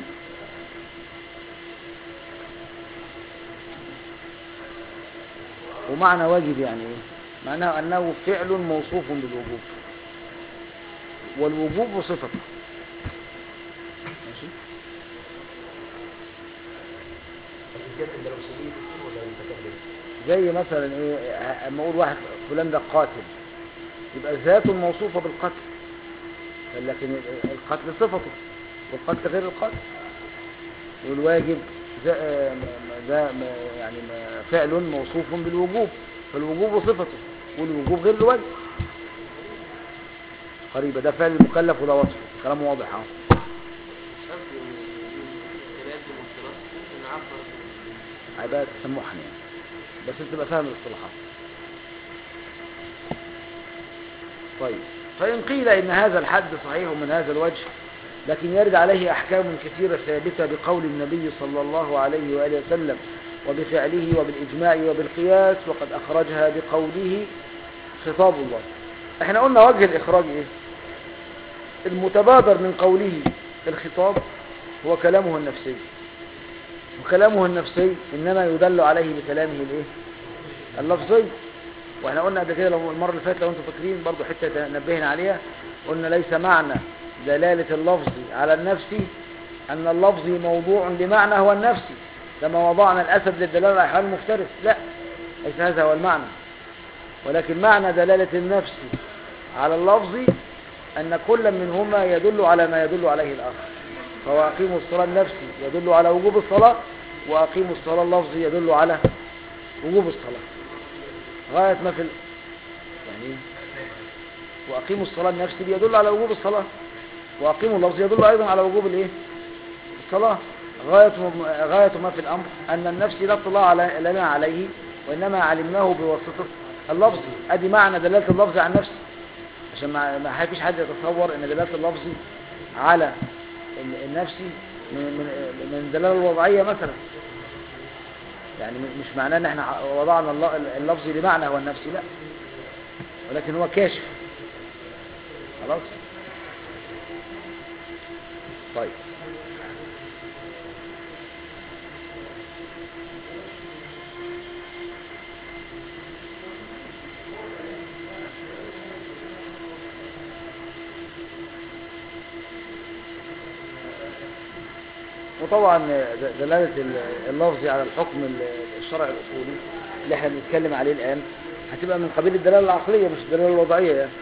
ومعنى واجب يعني ايه معناه انه فعل موصوف بالوجوب والوجوب صفته ماشي الكاتب ده لو سليم يكون ولا المتكلم زي مثلا ايه اما اقول واحد فلان ده قاتل يبقى ذاته موصوفه بالقتل لكن القتل صفته والقتل غير القتل والواجب ده آه، م- ده م- يعني م- فعل موصوف بالوجوب فالوجوب صفته والوجوب غير الواجب قريبة ده فعل المكلف وده وصفه كلام واضح اهو قصدي يلازم الدراسة ممكن نعبر عبادة تسمحني يعني بس انت تبقى فاهم الاصطلاحات طيب فإن قيل إن هذا الحد صحيح من هذا الوجه لكن يرد عليه أحكام كثيرة ثابتة بقول النبي صلى الله عليه وآله وسلم وبفعله وبالإجماع وبالقياس وقد أخرجها بقوله خطاب الله احنا قلنا وجه الإخراج إيه المتبادر من قوله الخطاب هو كلامه النفسي وكلامه النفسي إنما يدل عليه بكلامه الإيه اللفظي واحنا قلنا قبل كده لو المرة اللي فاتت لو انتم فاكرين برضو حتة نبهنا عليها قلنا ليس معنى دلالة اللفظ على النفس أن اللفظ موضوع لمعنى هو النفسي كما وضعنا الأسد للدلالة على حال المفترس لا ليس هذا هو المعنى ولكن معنى دلالة النفس على اللفظ أن كل منهما يدل على ما يدل عليه الآخر فهو أقيموا الصلاة النفسي يدل على وجوب الصلاة وأقيموا الصلاة اللفظي يدل على وجوب الصلاة غاية ما في ال... يعني إيه؟ وأقيموا الصلاة النفسي يدل على وجوب الصلاة وأقيموا اللفظ يدل أيضا على وجوب الإيه؟ الصلاة غاية ما- غاية ما في الأمر أن النفس لا اطلاع على لنا عليه وإنما علمناه بواسطة اللفظ أدي معنى دلالة اللفظ على النفس عشان ما ما فيش حد يتصور أن دلالة اللفظ على ال- النفس من من من الدلالة الوضعية مثلا يعني م- مش معناه ان احنا وضعنا الل- اللفظ لمعنى هو النفسي لا ولكن هو كاشف خلاص طيب وطبعا د- دلالة ال- اللفظ على الحكم ال- الشرعي الأصولي اللي احنا بنتكلم عليه الآن هتبقى من قبيل الدلالة العقلية مش الدلالة الوضعية يعني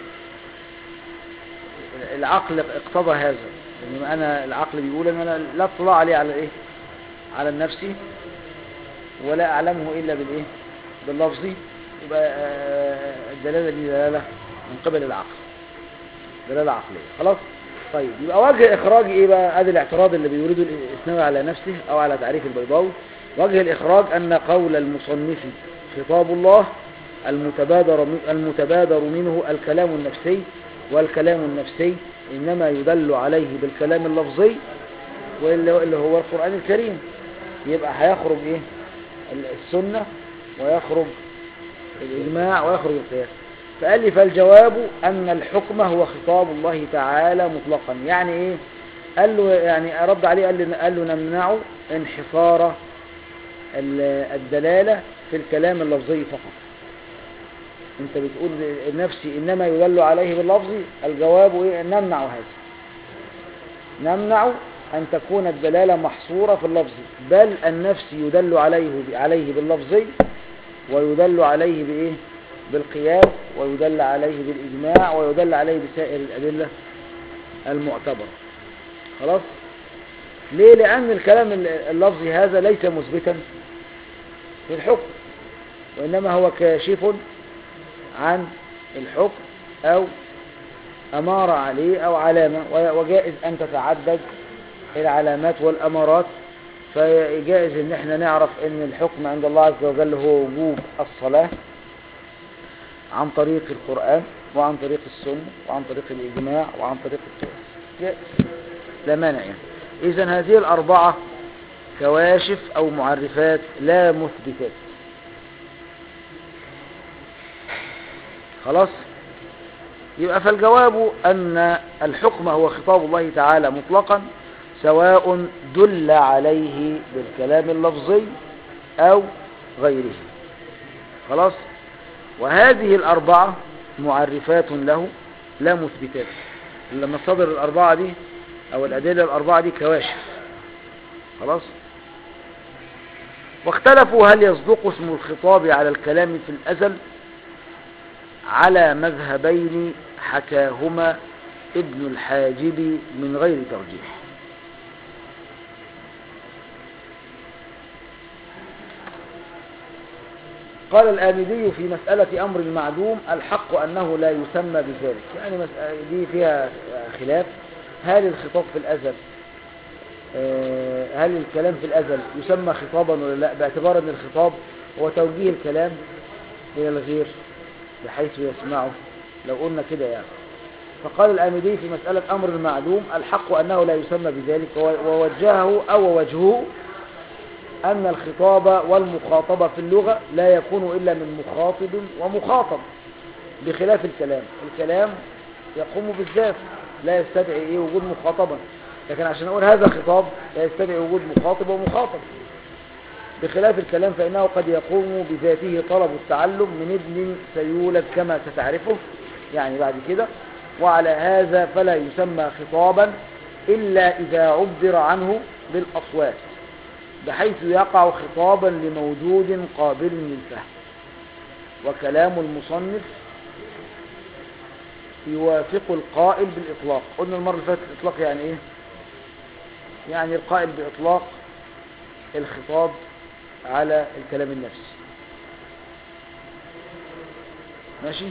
العقل اقتضى هذا ان انا العقل بيقول ان انا لا اطلاع عليه على ايه على النفس ولا اعلمه الا بالايه باللفظ يبقى آه، الدلاله دي دلاله من قبل العقل دلاله عقليه خلاص طيب يبقى وجه اخراج ايه بقى ادي الاعتراض اللي بيريده الاسنوي على نفسه او على تعريف البيضاوي وجه الاخراج ان قول المصنف خطاب الله المتبادر من- المتبادر منه الكلام النفسي والكلام النفسي انما يدل عليه بالكلام اللفظي واللي اللي هو القران الكريم يبقى هيخرج ايه السنه ويخرج الاجماع ويخرج القياس فقال لي فالجواب ان الحكم هو خطاب الله تعالى مطلقا يعني ايه قال له يعني رد عليه قال له, قال له نمنع انحصار ال- الدلاله في الكلام اللفظي فقط انت بتقول نفسي انما يدل عليه باللفظ الجواب ايه نمنع هذا نمنع ان تكون الدلاله محصوره في اللفظ بل النفس يدل عليه عليه باللفظي ويدل عليه بايه بالقياس ويدل عليه بالاجماع ويدل عليه بسائر الادله المعتبره خلاص ليه لان الكلام اللفظي هذا ليس مثبتا في الحكم وانما هو كاشف عن الحكم أو أمارة عليه أو علامة وجائز أن تتعدد العلامات والأمارات فجائز أن احنا نعرف أن الحكم عند الله عز وجل هو وجوب الصلاة عن طريق القرآن وعن طريق السنة وعن طريق الإجماع وعن طريق القياس جائز لا مانع يعني إذن هذه الأربعة كواشف أو معرفات لا مثبتات خلاص يبقى فالجواب أن الحكم هو خطاب الله تعالى مطلقا سواء دل عليه بالكلام اللفظي أو غيره خلاص وهذه الأربعة معرفات له لا مثبتات لما الصدر الأربعة دي أو الأدلة الأربعة دي كواشف خلاص واختلفوا هل يصدق اسم الخطاب على الكلام في الأزل على مذهبين حكاهما ابن الحاجب من غير ترجيح قال الآمدي في مسألة أمر المعدوم الحق أنه لا يسمى بذلك يعني مسألة دي فيها خلاف هل الخطاب في الأزل آه، هل الكلام في الأزل يسمى خطابا ولا لا باعتبار أن الخطاب هو توجيه الكلام إلى الغير بحيث يسمعه لو قلنا كده يعني فقال الآمدي في مسألة أمر المعلوم الحق أنه لا يسمى بذلك ووجهه أو وجهه أن الخطاب والمخاطبة في اللغة لا يكون إلا من مخاطب ومخاطب بخلاف الكلام الكلام يقوم بالذات لا يستدعي إيه وجود مخاطبا لكن عشان أقول هذا خطاب لا يستدعي وجود مخاطب ومخاطب بخلاف الكلام فإنه قد يقوم بذاته طلب التعلم من ابن سيولد كما ستعرفه يعني بعد كده وعلى هذا فلا يسمى خطابا إلا إذا عبر عنه بالأصوات بحيث يقع خطابا لموجود قابل للفهم وكلام المصنف يوافق القائل بالإطلاق قلنا المرة اللي فاتت الإطلاق يعني إيه يعني القائل بإطلاق الخطاب على الكلام النفسي ماشي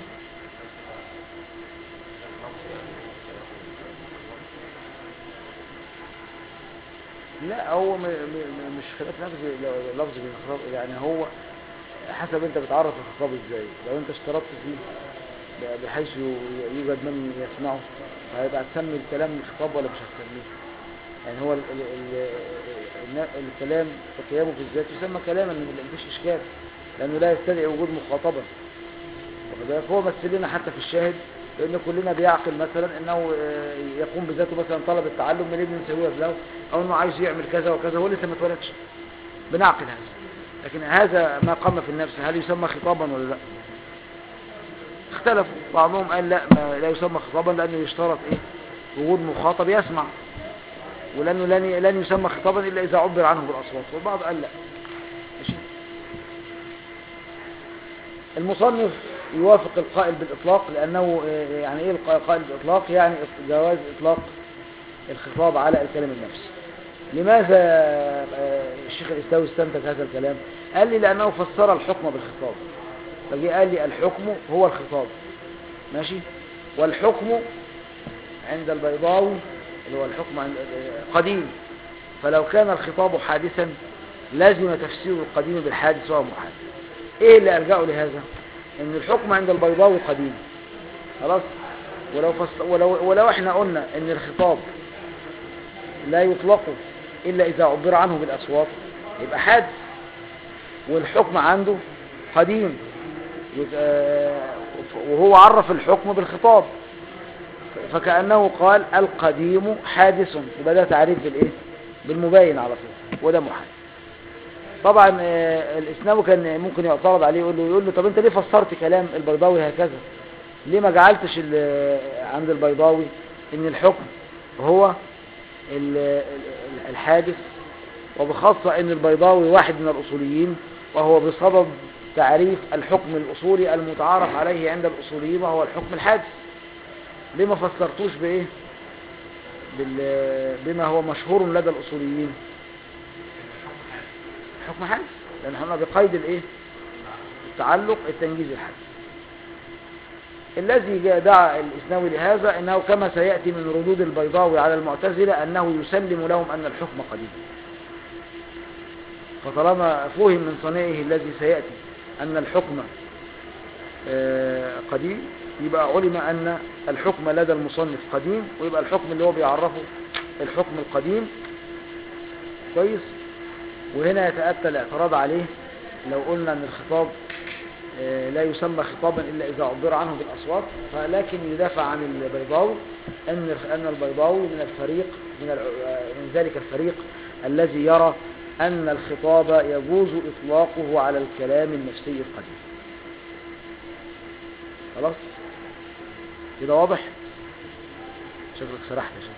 لا هو م- م- مش خلاف لفظي لفظ بالخطاب يعني هو حسب انت بتعرف الخطاب ازاي لو انت اشترطت فيه ب- بحيث ي- يوجد من يسمعه هيبقى تسمي الكلام خطاب ولا مش هتسميه يعني هو ال ال ال ال الكلام وقيامه في الذات يسمى كلاما مفيش اشكال لانه لا يستدعي وجود مخاطبا واخد بالك؟ هو مثل لنا حتى في الشاهد لان كلنا بيعقل مثلا انه آه، يقوم بذاته مثلا طلب التعلم من ابن سويه له او انه عايز يعمل كذا وكذا هو لسه ما اتولدش بنعقل هذا لكن هذا ما قام في النفس هل يسمى خطابا ولا لا اختلفوا بعضهم قال لا ما لا يسمى خطابا لانه يشترط ايه وجود مخاطب يسمع ولانه لن لن يسمى خطابا الا اذا عبر عنه بالاصوات والبعض قال لا ماشي المصنف يوافق القائل بالإطلاق لأنه آه، يعني إيه القائل بالإطلاق يعني جواز إطلاق الخطاب على الكلام النفسي لماذا آه، الشيخ الإسلامي استنتج هذا الكلام قال لي لأنه فسر الحكم بالخطاب فجي قال لي الحكم هو الخطاب ماشي والحكم عند البيضاوي اللي هو الحكم عند آه، قديم فلو كان الخطاب حادثا لازم تفسير القديم بالحادث وهو محادث ايه اللي ارجعه لهذا ان الحكم عند البيضاوي قديم خلاص ولو, فص... ولو, ولو احنا قلنا ان الخطاب لا يطلق الا اذا عبر عنه بالاصوات يبقى حادث والحكم عنده قديم يبقى وهو عرف الحكم بالخطاب فكأنه قال القديم حادث يبقى ده تعريف بالايه بالمباين على طول وده محال طبعا آه، الاسلام كان ممكن يعترض عليه يقول له يقول له طب انت ليه فسرت كلام البيضاوي هكذا ليه ما جعلتش ال- عند البيضاوي ان الحكم هو ال- ال- الحادث وبخاصة ان البيضاوي واحد من الاصوليين وهو بصدد تعريف الحكم الاصولي المتعارف عليه عند الاصوليين وهو الحكم الحادث ليه ما فسرتوش بايه بال- بما هو مشهور لدى الاصوليين حكم حادث لان احنا بقيد الايه التعلق التنجيز الحادث الذي جاء دعا الاسناوي لهذا انه كما سياتي من ردود البيضاوي على المعتزله انه يسلم لهم ان الحكم قديم فطالما فهم من صنيعه الذي سياتي ان الحكم آه، قديم يبقى علم ان الحكم لدى المصنف قديم ويبقى الحكم اللي هو بيعرفه الحكم القديم كويس وهنا يتأتى الاعتراض عليه لو قلنا ان الخطاب آه، لا يسمى خطابا إلا إذا عبر عنه بالأصوات فلكن يدافع عن البيضاوي أن أن البيضاوي من الفريق من الع- آه، من ذلك الفريق الذي يرى أن الخطاب يجوز إطلاقه على الكلام النفسي القديم خلاص كده واضح شكلك سرحت يا شيخ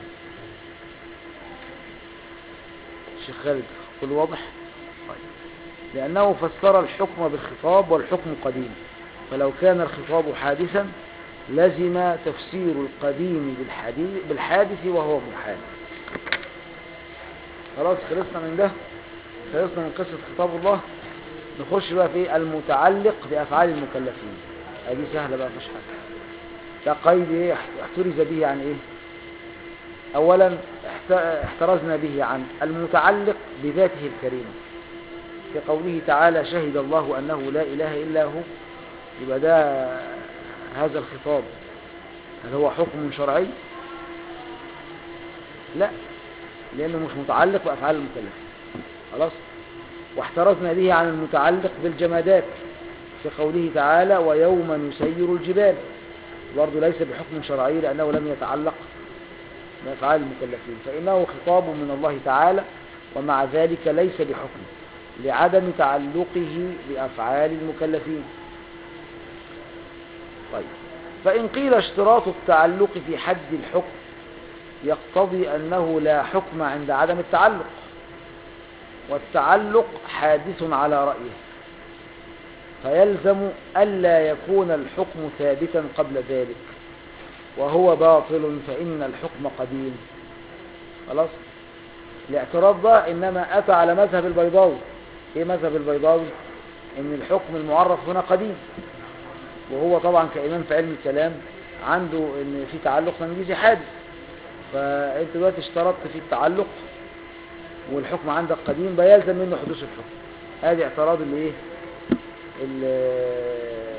الشيخ خالد كله واضح طيب لأنه فسر الحكم بالخطاب والحكم قديم فلو كان الخطاب حادثا لزم تفسير القديم بالحديث بالحادث وهو محال خلاص خلصنا من ده خلصنا من قصة خطاب الله نخش بقى في المتعلق بأفعال المكلفين هذه سهلة بقى مش حاجة ده قيد ايه احترز به عن ايه اولا احت- احترزنا به عن المتعلق بذاته الكريمة في قوله تعالى شهد الله أنه لا إله إلا هو يبقى ده هذا الخطاب هل هو حكم شرعي لا لأنه مش متعلق بأفعال المكلفين خلاص واحترزنا به عن المتعلق بالجمادات في قوله تعالى ويوم نسير الجبال برضه ليس بحكم شرعي لأنه لم يتعلق بأفعال المكلفين فإنه خطاب من الله تعالى ومع ذلك ليس بحكم لعدم تعلقه بأفعال المكلفين طيب فإن قيل اشتراط التعلق في حد الحكم يقتضي أنه لا حكم عند عدم التعلق والتعلق حادث على رأيه فيلزم ألا يكون الحكم ثابتا قبل ذلك وهو باطل فإن الحكم قديم خلاص الاعتراض ده إنما أتى على مذهب البيضاوي إيه مذهب البيضاوي إن الحكم المعرف هنا قديم وهو طبعا كإمام في علم الكلام عنده إن في تعلق تنجيزي حادث فأنت دلوقتي اشترطت في التعلق والحكم عندك قديم بيلزم منه حدوث الحكم هذه اعتراض اللي ايه ال-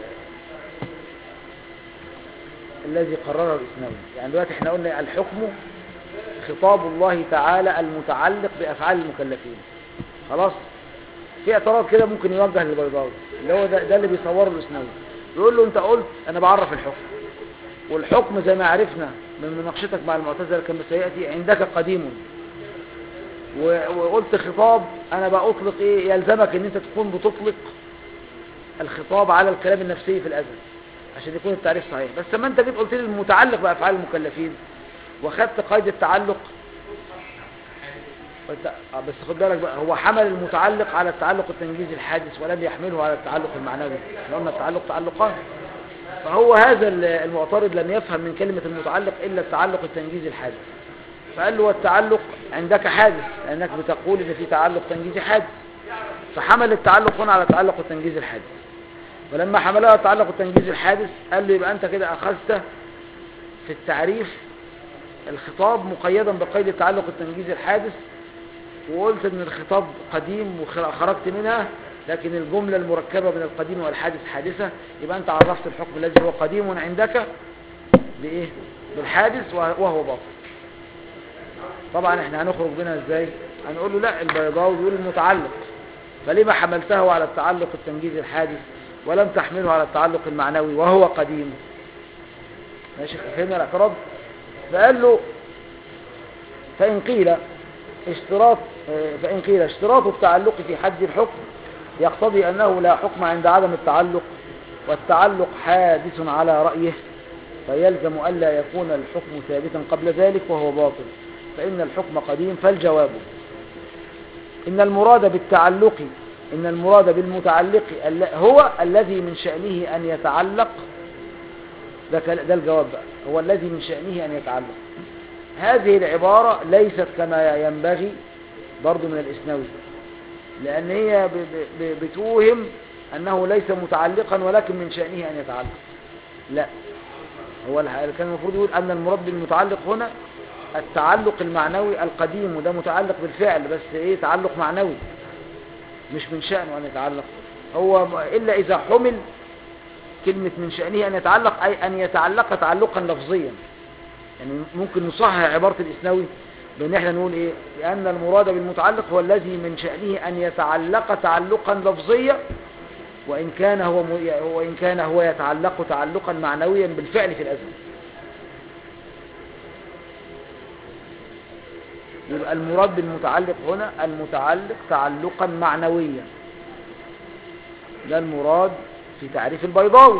الذي قرره الإسلام يعني دلوقتي احنا قلنا الحكم خطاب الله تعالى المتعلق بأفعال المكلفين خلاص في اعتراض كده ممكن يوجه للبيضاوي اللي هو ده, ده اللي بيصوره الإسلام يقول له انت قلت انا بعرف الحكم والحكم زي ما عرفنا من مناقشتك مع المعتزله كما سياتي عندك قديم و- وقلت خطاب انا بقى اطلق ايه يلزمك ان انت تكون بتطلق الخطاب على الكلام النفسي في الازل عشان يكون التعريف صحيح بس لما انت جيت قلت لي المتعلق بافعال المكلفين واخدت قيد التعلق وانت- آه بس خد بالك بقى هو حمل المتعلق على التعلق التنجيزي الحادث ولم يحمله على التعلق المعنوي احنا قلنا التعلق تعلقان فهو هذا ال- المعترض لم يفهم من كلمة المتعلق إلا التعلق التنجيزي الحادث فقال له والتعلق عندك حادث لأنك بتقول إن في تعلق تنجيزي حادث فحمل التعلق هنا على التعلق التنجيزي الحادث ولما حملها على التعلق التنجيزي الحادث قال له يبقى أنت كده أخذت في التعريف الخطاب مقيدا بقيد التعلق التنجيزي الحادث وقلت ان الخطاب قديم وخرجت منها لكن الجملة المركبة من القديم والحادث حادثة يبقى انت عرفت الحكم الذي هو قديم عندك بايه بالحادث وهو باطل طبعا احنا هنخرج منها ازاي هنقول له لا البيضاوي بيقول المتعلق فلما حملته على التعلق التنجيزي الحادث ولم تحمله على التعلق المعنوي وهو قديم ماشي فهمنا الاعتراض فقال له فإن قيل اشتراط فإن قيل اشتراط التعلق في حد الحكم يقتضي أنه لا حكم عند عدم التعلق والتعلق حادث على رأيه فيلزم ألا يكون الحكم ثابتا قبل ذلك وهو باطل فإن الحكم قديم فالجواب إن المراد بالتعلق إن المراد بالمتعلق الل- هو الذي من شأنه أن يتعلق ده كل- ده الجواب بقى هو الذي من شأنه أن يتعلق هذه العبارة ليست كما ينبغي برضو من الإسنوي لأن هي ب- ب- ب- بتوهم أنه ليس متعلقا ولكن من شأنه أن يتعلق لا هو الح- كان المفروض يقول أن المراد بالمتعلق هنا التعلق المعنوي القديم وده متعلق بالفعل بس إيه تعلق معنوي مش من شأنه أن يتعلق هو م- إلا إذا حمل كلمة من شأنه أن يتعلق أي أن يتعلق تعلقا لفظيا يعني ممكن نصحح عبارة الإسنوي بأن احنا نقول إيه لأن المراد بالمتعلق هو الذي من شأنه أن يتعلق تعلقا لفظيا وإن كان هو م- وإن كان هو يتعلق تعلقا معنويا بالفعل في الأزل يبقى المراد بالمتعلق هنا المتعلق تعلقا معنويا ده المراد في تعريف البيضاوي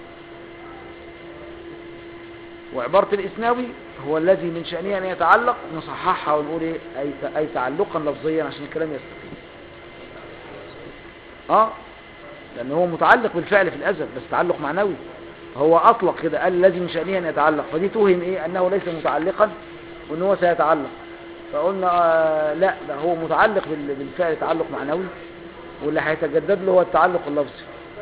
وعبارة الإسناوي هو الذي من شأنه أن يتعلق نصححها ونقول إيه أي, ت- أي تعلقا لفظيا عشان الكلام يستقيم آه لأنه هو متعلق بالفعل في الأزل بس تعلق معنوي هو أطلق كده قال الذي من شأنه أن يتعلق فدي توهم إيه أنه ليس متعلقا وأنه هو سيتعلق فقلنا آه لا ده هو متعلق بال- بالفعل تعلق معنوي واللي هيتجدد له هو التعلق اللفظي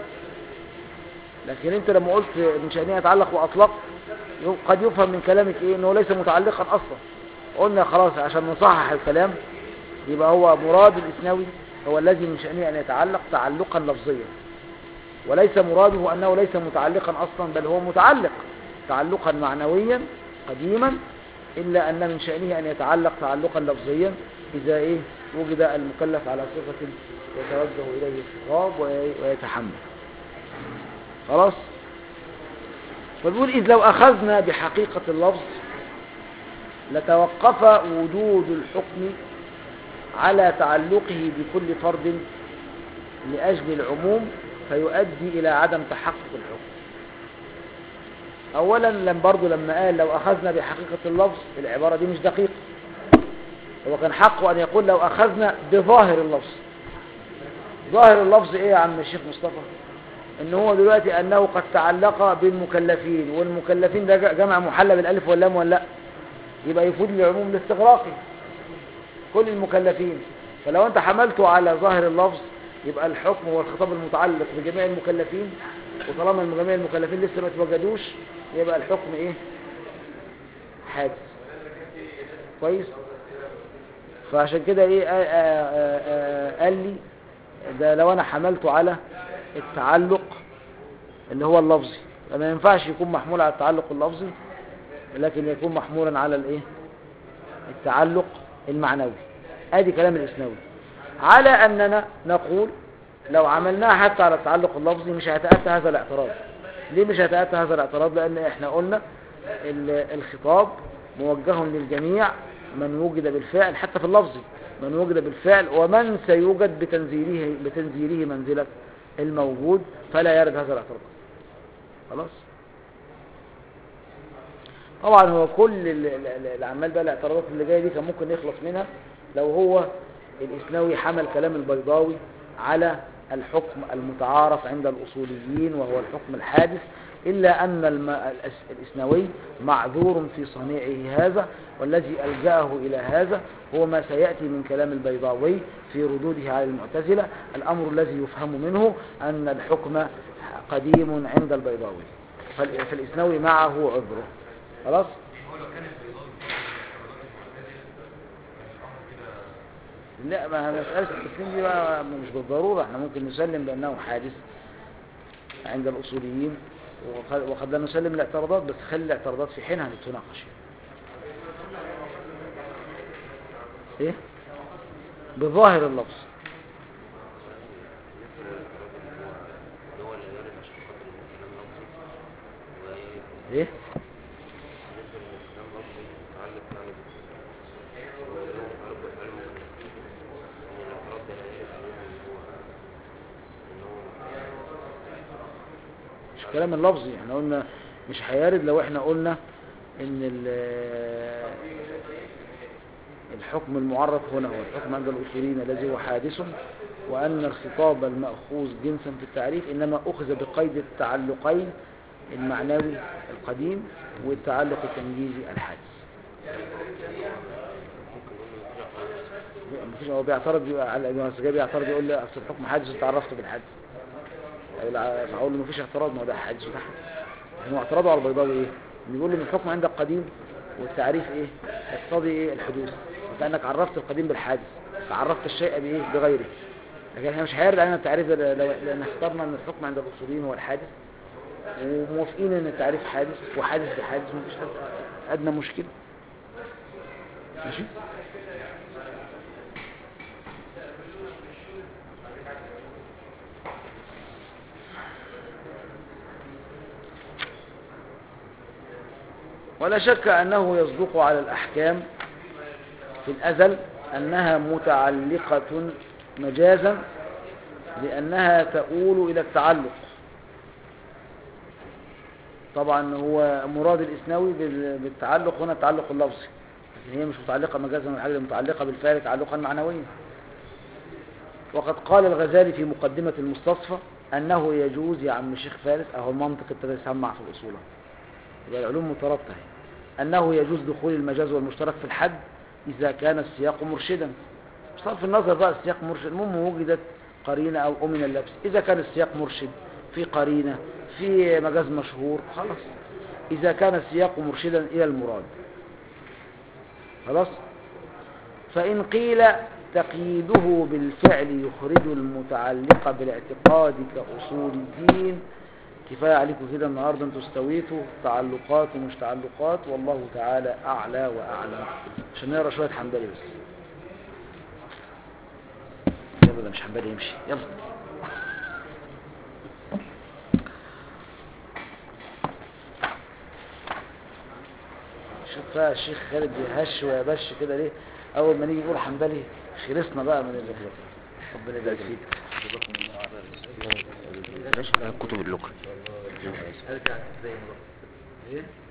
لكن انت لما قلت من شأنه يتعلق وأطلق يو- قد يفهم من كلامك ايه انه ليس متعلقا اصلا قلنا خلاص عشان نصحح الكلام يبقى هو مراد الاسناوي هو الذي من شأنه ان يتعلق تعلقا لفظيا وليس مراده انه ليس متعلقا اصلا بل هو متعلق تعلقا معنويا قديما الا ان من شأنه ان يتعلق تعلقا لفظيا اذا ايه وجد المكلف على صفة يتوجه اليه الخطاب وي- ويتحمل خلاص فبيقول إذ لو أخذنا بحقيقة اللفظ لتوقف وجود الحكم على تعلقه بكل فرد لأجل العموم فيؤدي إلى عدم تحقق الحكم أولا لم برضو لما قال لو أخذنا بحقيقة اللفظ العبارة دي مش دقيقة هو كان حقه أن يقول لو أخذنا بظاهر اللفظ ظاهر اللفظ إيه يا عم الشيخ مصطفى ان هو دلوقتي انه قد تعلق بالمكلفين والمكلفين ده جمع محلى بالالف واللام ولا لا يبقى يفيد العموم الاستغراقي كل المكلفين فلو انت حملته على ظاهر اللفظ يبقى الحكم هو الخطاب المتعلق بجميع المكلفين وطالما جميع المكلفين لسه ما اتوجدوش يبقى الحكم ايه حادث كويس فعشان كده ايه آه آه آه آه قال لي ده لو انا حملته على التعلق اللي هو اللفظي فما ينفعش يكون محمول على التعلق اللفظي لكن يكون محمولا على الايه التعلق المعنوي ادي كلام الاسناوي على اننا نقول لو عملناها حتى على التعلق اللفظي مش هيتأتى هذا الاعتراض ليه مش هيتأتى هذا الاعتراض لان احنا قلنا ال- الخطاب موجه للجميع من وجد بالفعل حتى في اللفظ من وجد بالفعل ومن سيوجد بتنزيله بتنزيله منزلة الموجود فلا يرد هذا الاعتراض خلاص طبعا هو كل ال- ال- ال- العمال بقى الاعتراضات اللي جايه دي كان ممكن يخلص منها لو هو الاسناوي حمل كلام البيضاوي على الحكم المتعارف عند الاصوليين وهو الحكم الحادث الا ان الم- الأس- الاسناوي معذور في صنيعه هذا والذي الجاه الى هذا هو ما سياتي من كلام البيضاوي في ردوده على المعتزله الامر الذي يفهم منه ان الحكم قديم عند البيضاوي فال- فالاسناوي معه عذره خلاص لا ما مسألة التسليم دي بقى مش بالضرورة احنا ممكن نسلم بأنه حادث عند الأصوليين وقد وقد لا نسلم الاعتراضات بس خلي الاعتراضات في حينها لتناقش ايه بظاهر اللفظ هو اللي يرد عشان خاطر الكلام لفظي وبالنسبة ايه للكلام لفظي متعلق يعني هو اللي هو متعلق بأفعال المكلفين إن الاعتراض ده لا يرد عليهم إن هو إن هو مش كلام اللفظي احنا قلنا مش هيارد لو احنا قلنا ان ال- الحكم المعرف هنا هو الحكم عند الاصوليين الذي هو حادث وان الخطاب المأخوذ جنسا في التعريف انما اخذ بقيد التعلقين المعنوي القديم والتعلق التنجيزي الحادث مفيش هو بيعترض على ابن مسجد بيعترض يقول لي اصل الحكم حادث انت عرفته بالحادث فاقول له مفيش اعتراض ما هو ده حادث وده حادث هو اعتراضه على البيضاوي ايه بيقول لي ان الحكم عندك قديم والتعريف ايه يقتضي ايه الحدوث كانك عرفت القديم بالحادث فعرفت الشيء بايه بغيره لكن احنا مش هيرد علينا التعريف ده لو لان اخترنا ان الحكم عند الاصوليين هو الحادث وموافقين ان التعريف حادث وحادث بحادث مفيش أد- ادنى مشكله ماشي ولا شك أنه يصدق على الأحكام في الأزل أنها متعلقة مجازا لأنها تؤول إلى التعلق طبعا هو مراد الإسنوي بال- بالتعلق هنا التعلق اللفظي لكن هي مش متعلقة مجازا ولا حاجة متعلقة بالفعل تعلقا معنويا وقد قال الغزالي في مقدمة المستصفى أنه يجوز يا عم شيخ فارس أهو المنطق ابتدى يسمع في الأصول أهو. يبقى العلوم مترابطة اهي. أنه يجوز دخول المجاز والمشترك في الحد إذا كان السياق مرشدا بصرف النظر بقى السياق مرشد المهم وجدت قرينة أو أمن اللبس إذا كان السياق مرشد في قرينة في مجاز مشهور خلاص إذا كان السياق مرشدا إلى المراد خلاص فإن قيل تقييده بالفعل يخرج المتعلق بالاعتقاد كأصول الدين كفاية عليكم كده النهاردة انتوا استويتوا تعلقات ومش تعلقات والله تعالى أعلى وأعلم عشان نقرا شوية حنبلي بس يلا ده مش حنبلي يمشي يلا شوف بقى الشيخ خالد بيهش ويبش كده ليه اول ما نيجي نقول حنبلي خلصنا بقى من اللي ربنا يبارك فيك جزاكم الله خير ليش بقى كتب اللغة ارجع زي ما رحت ايه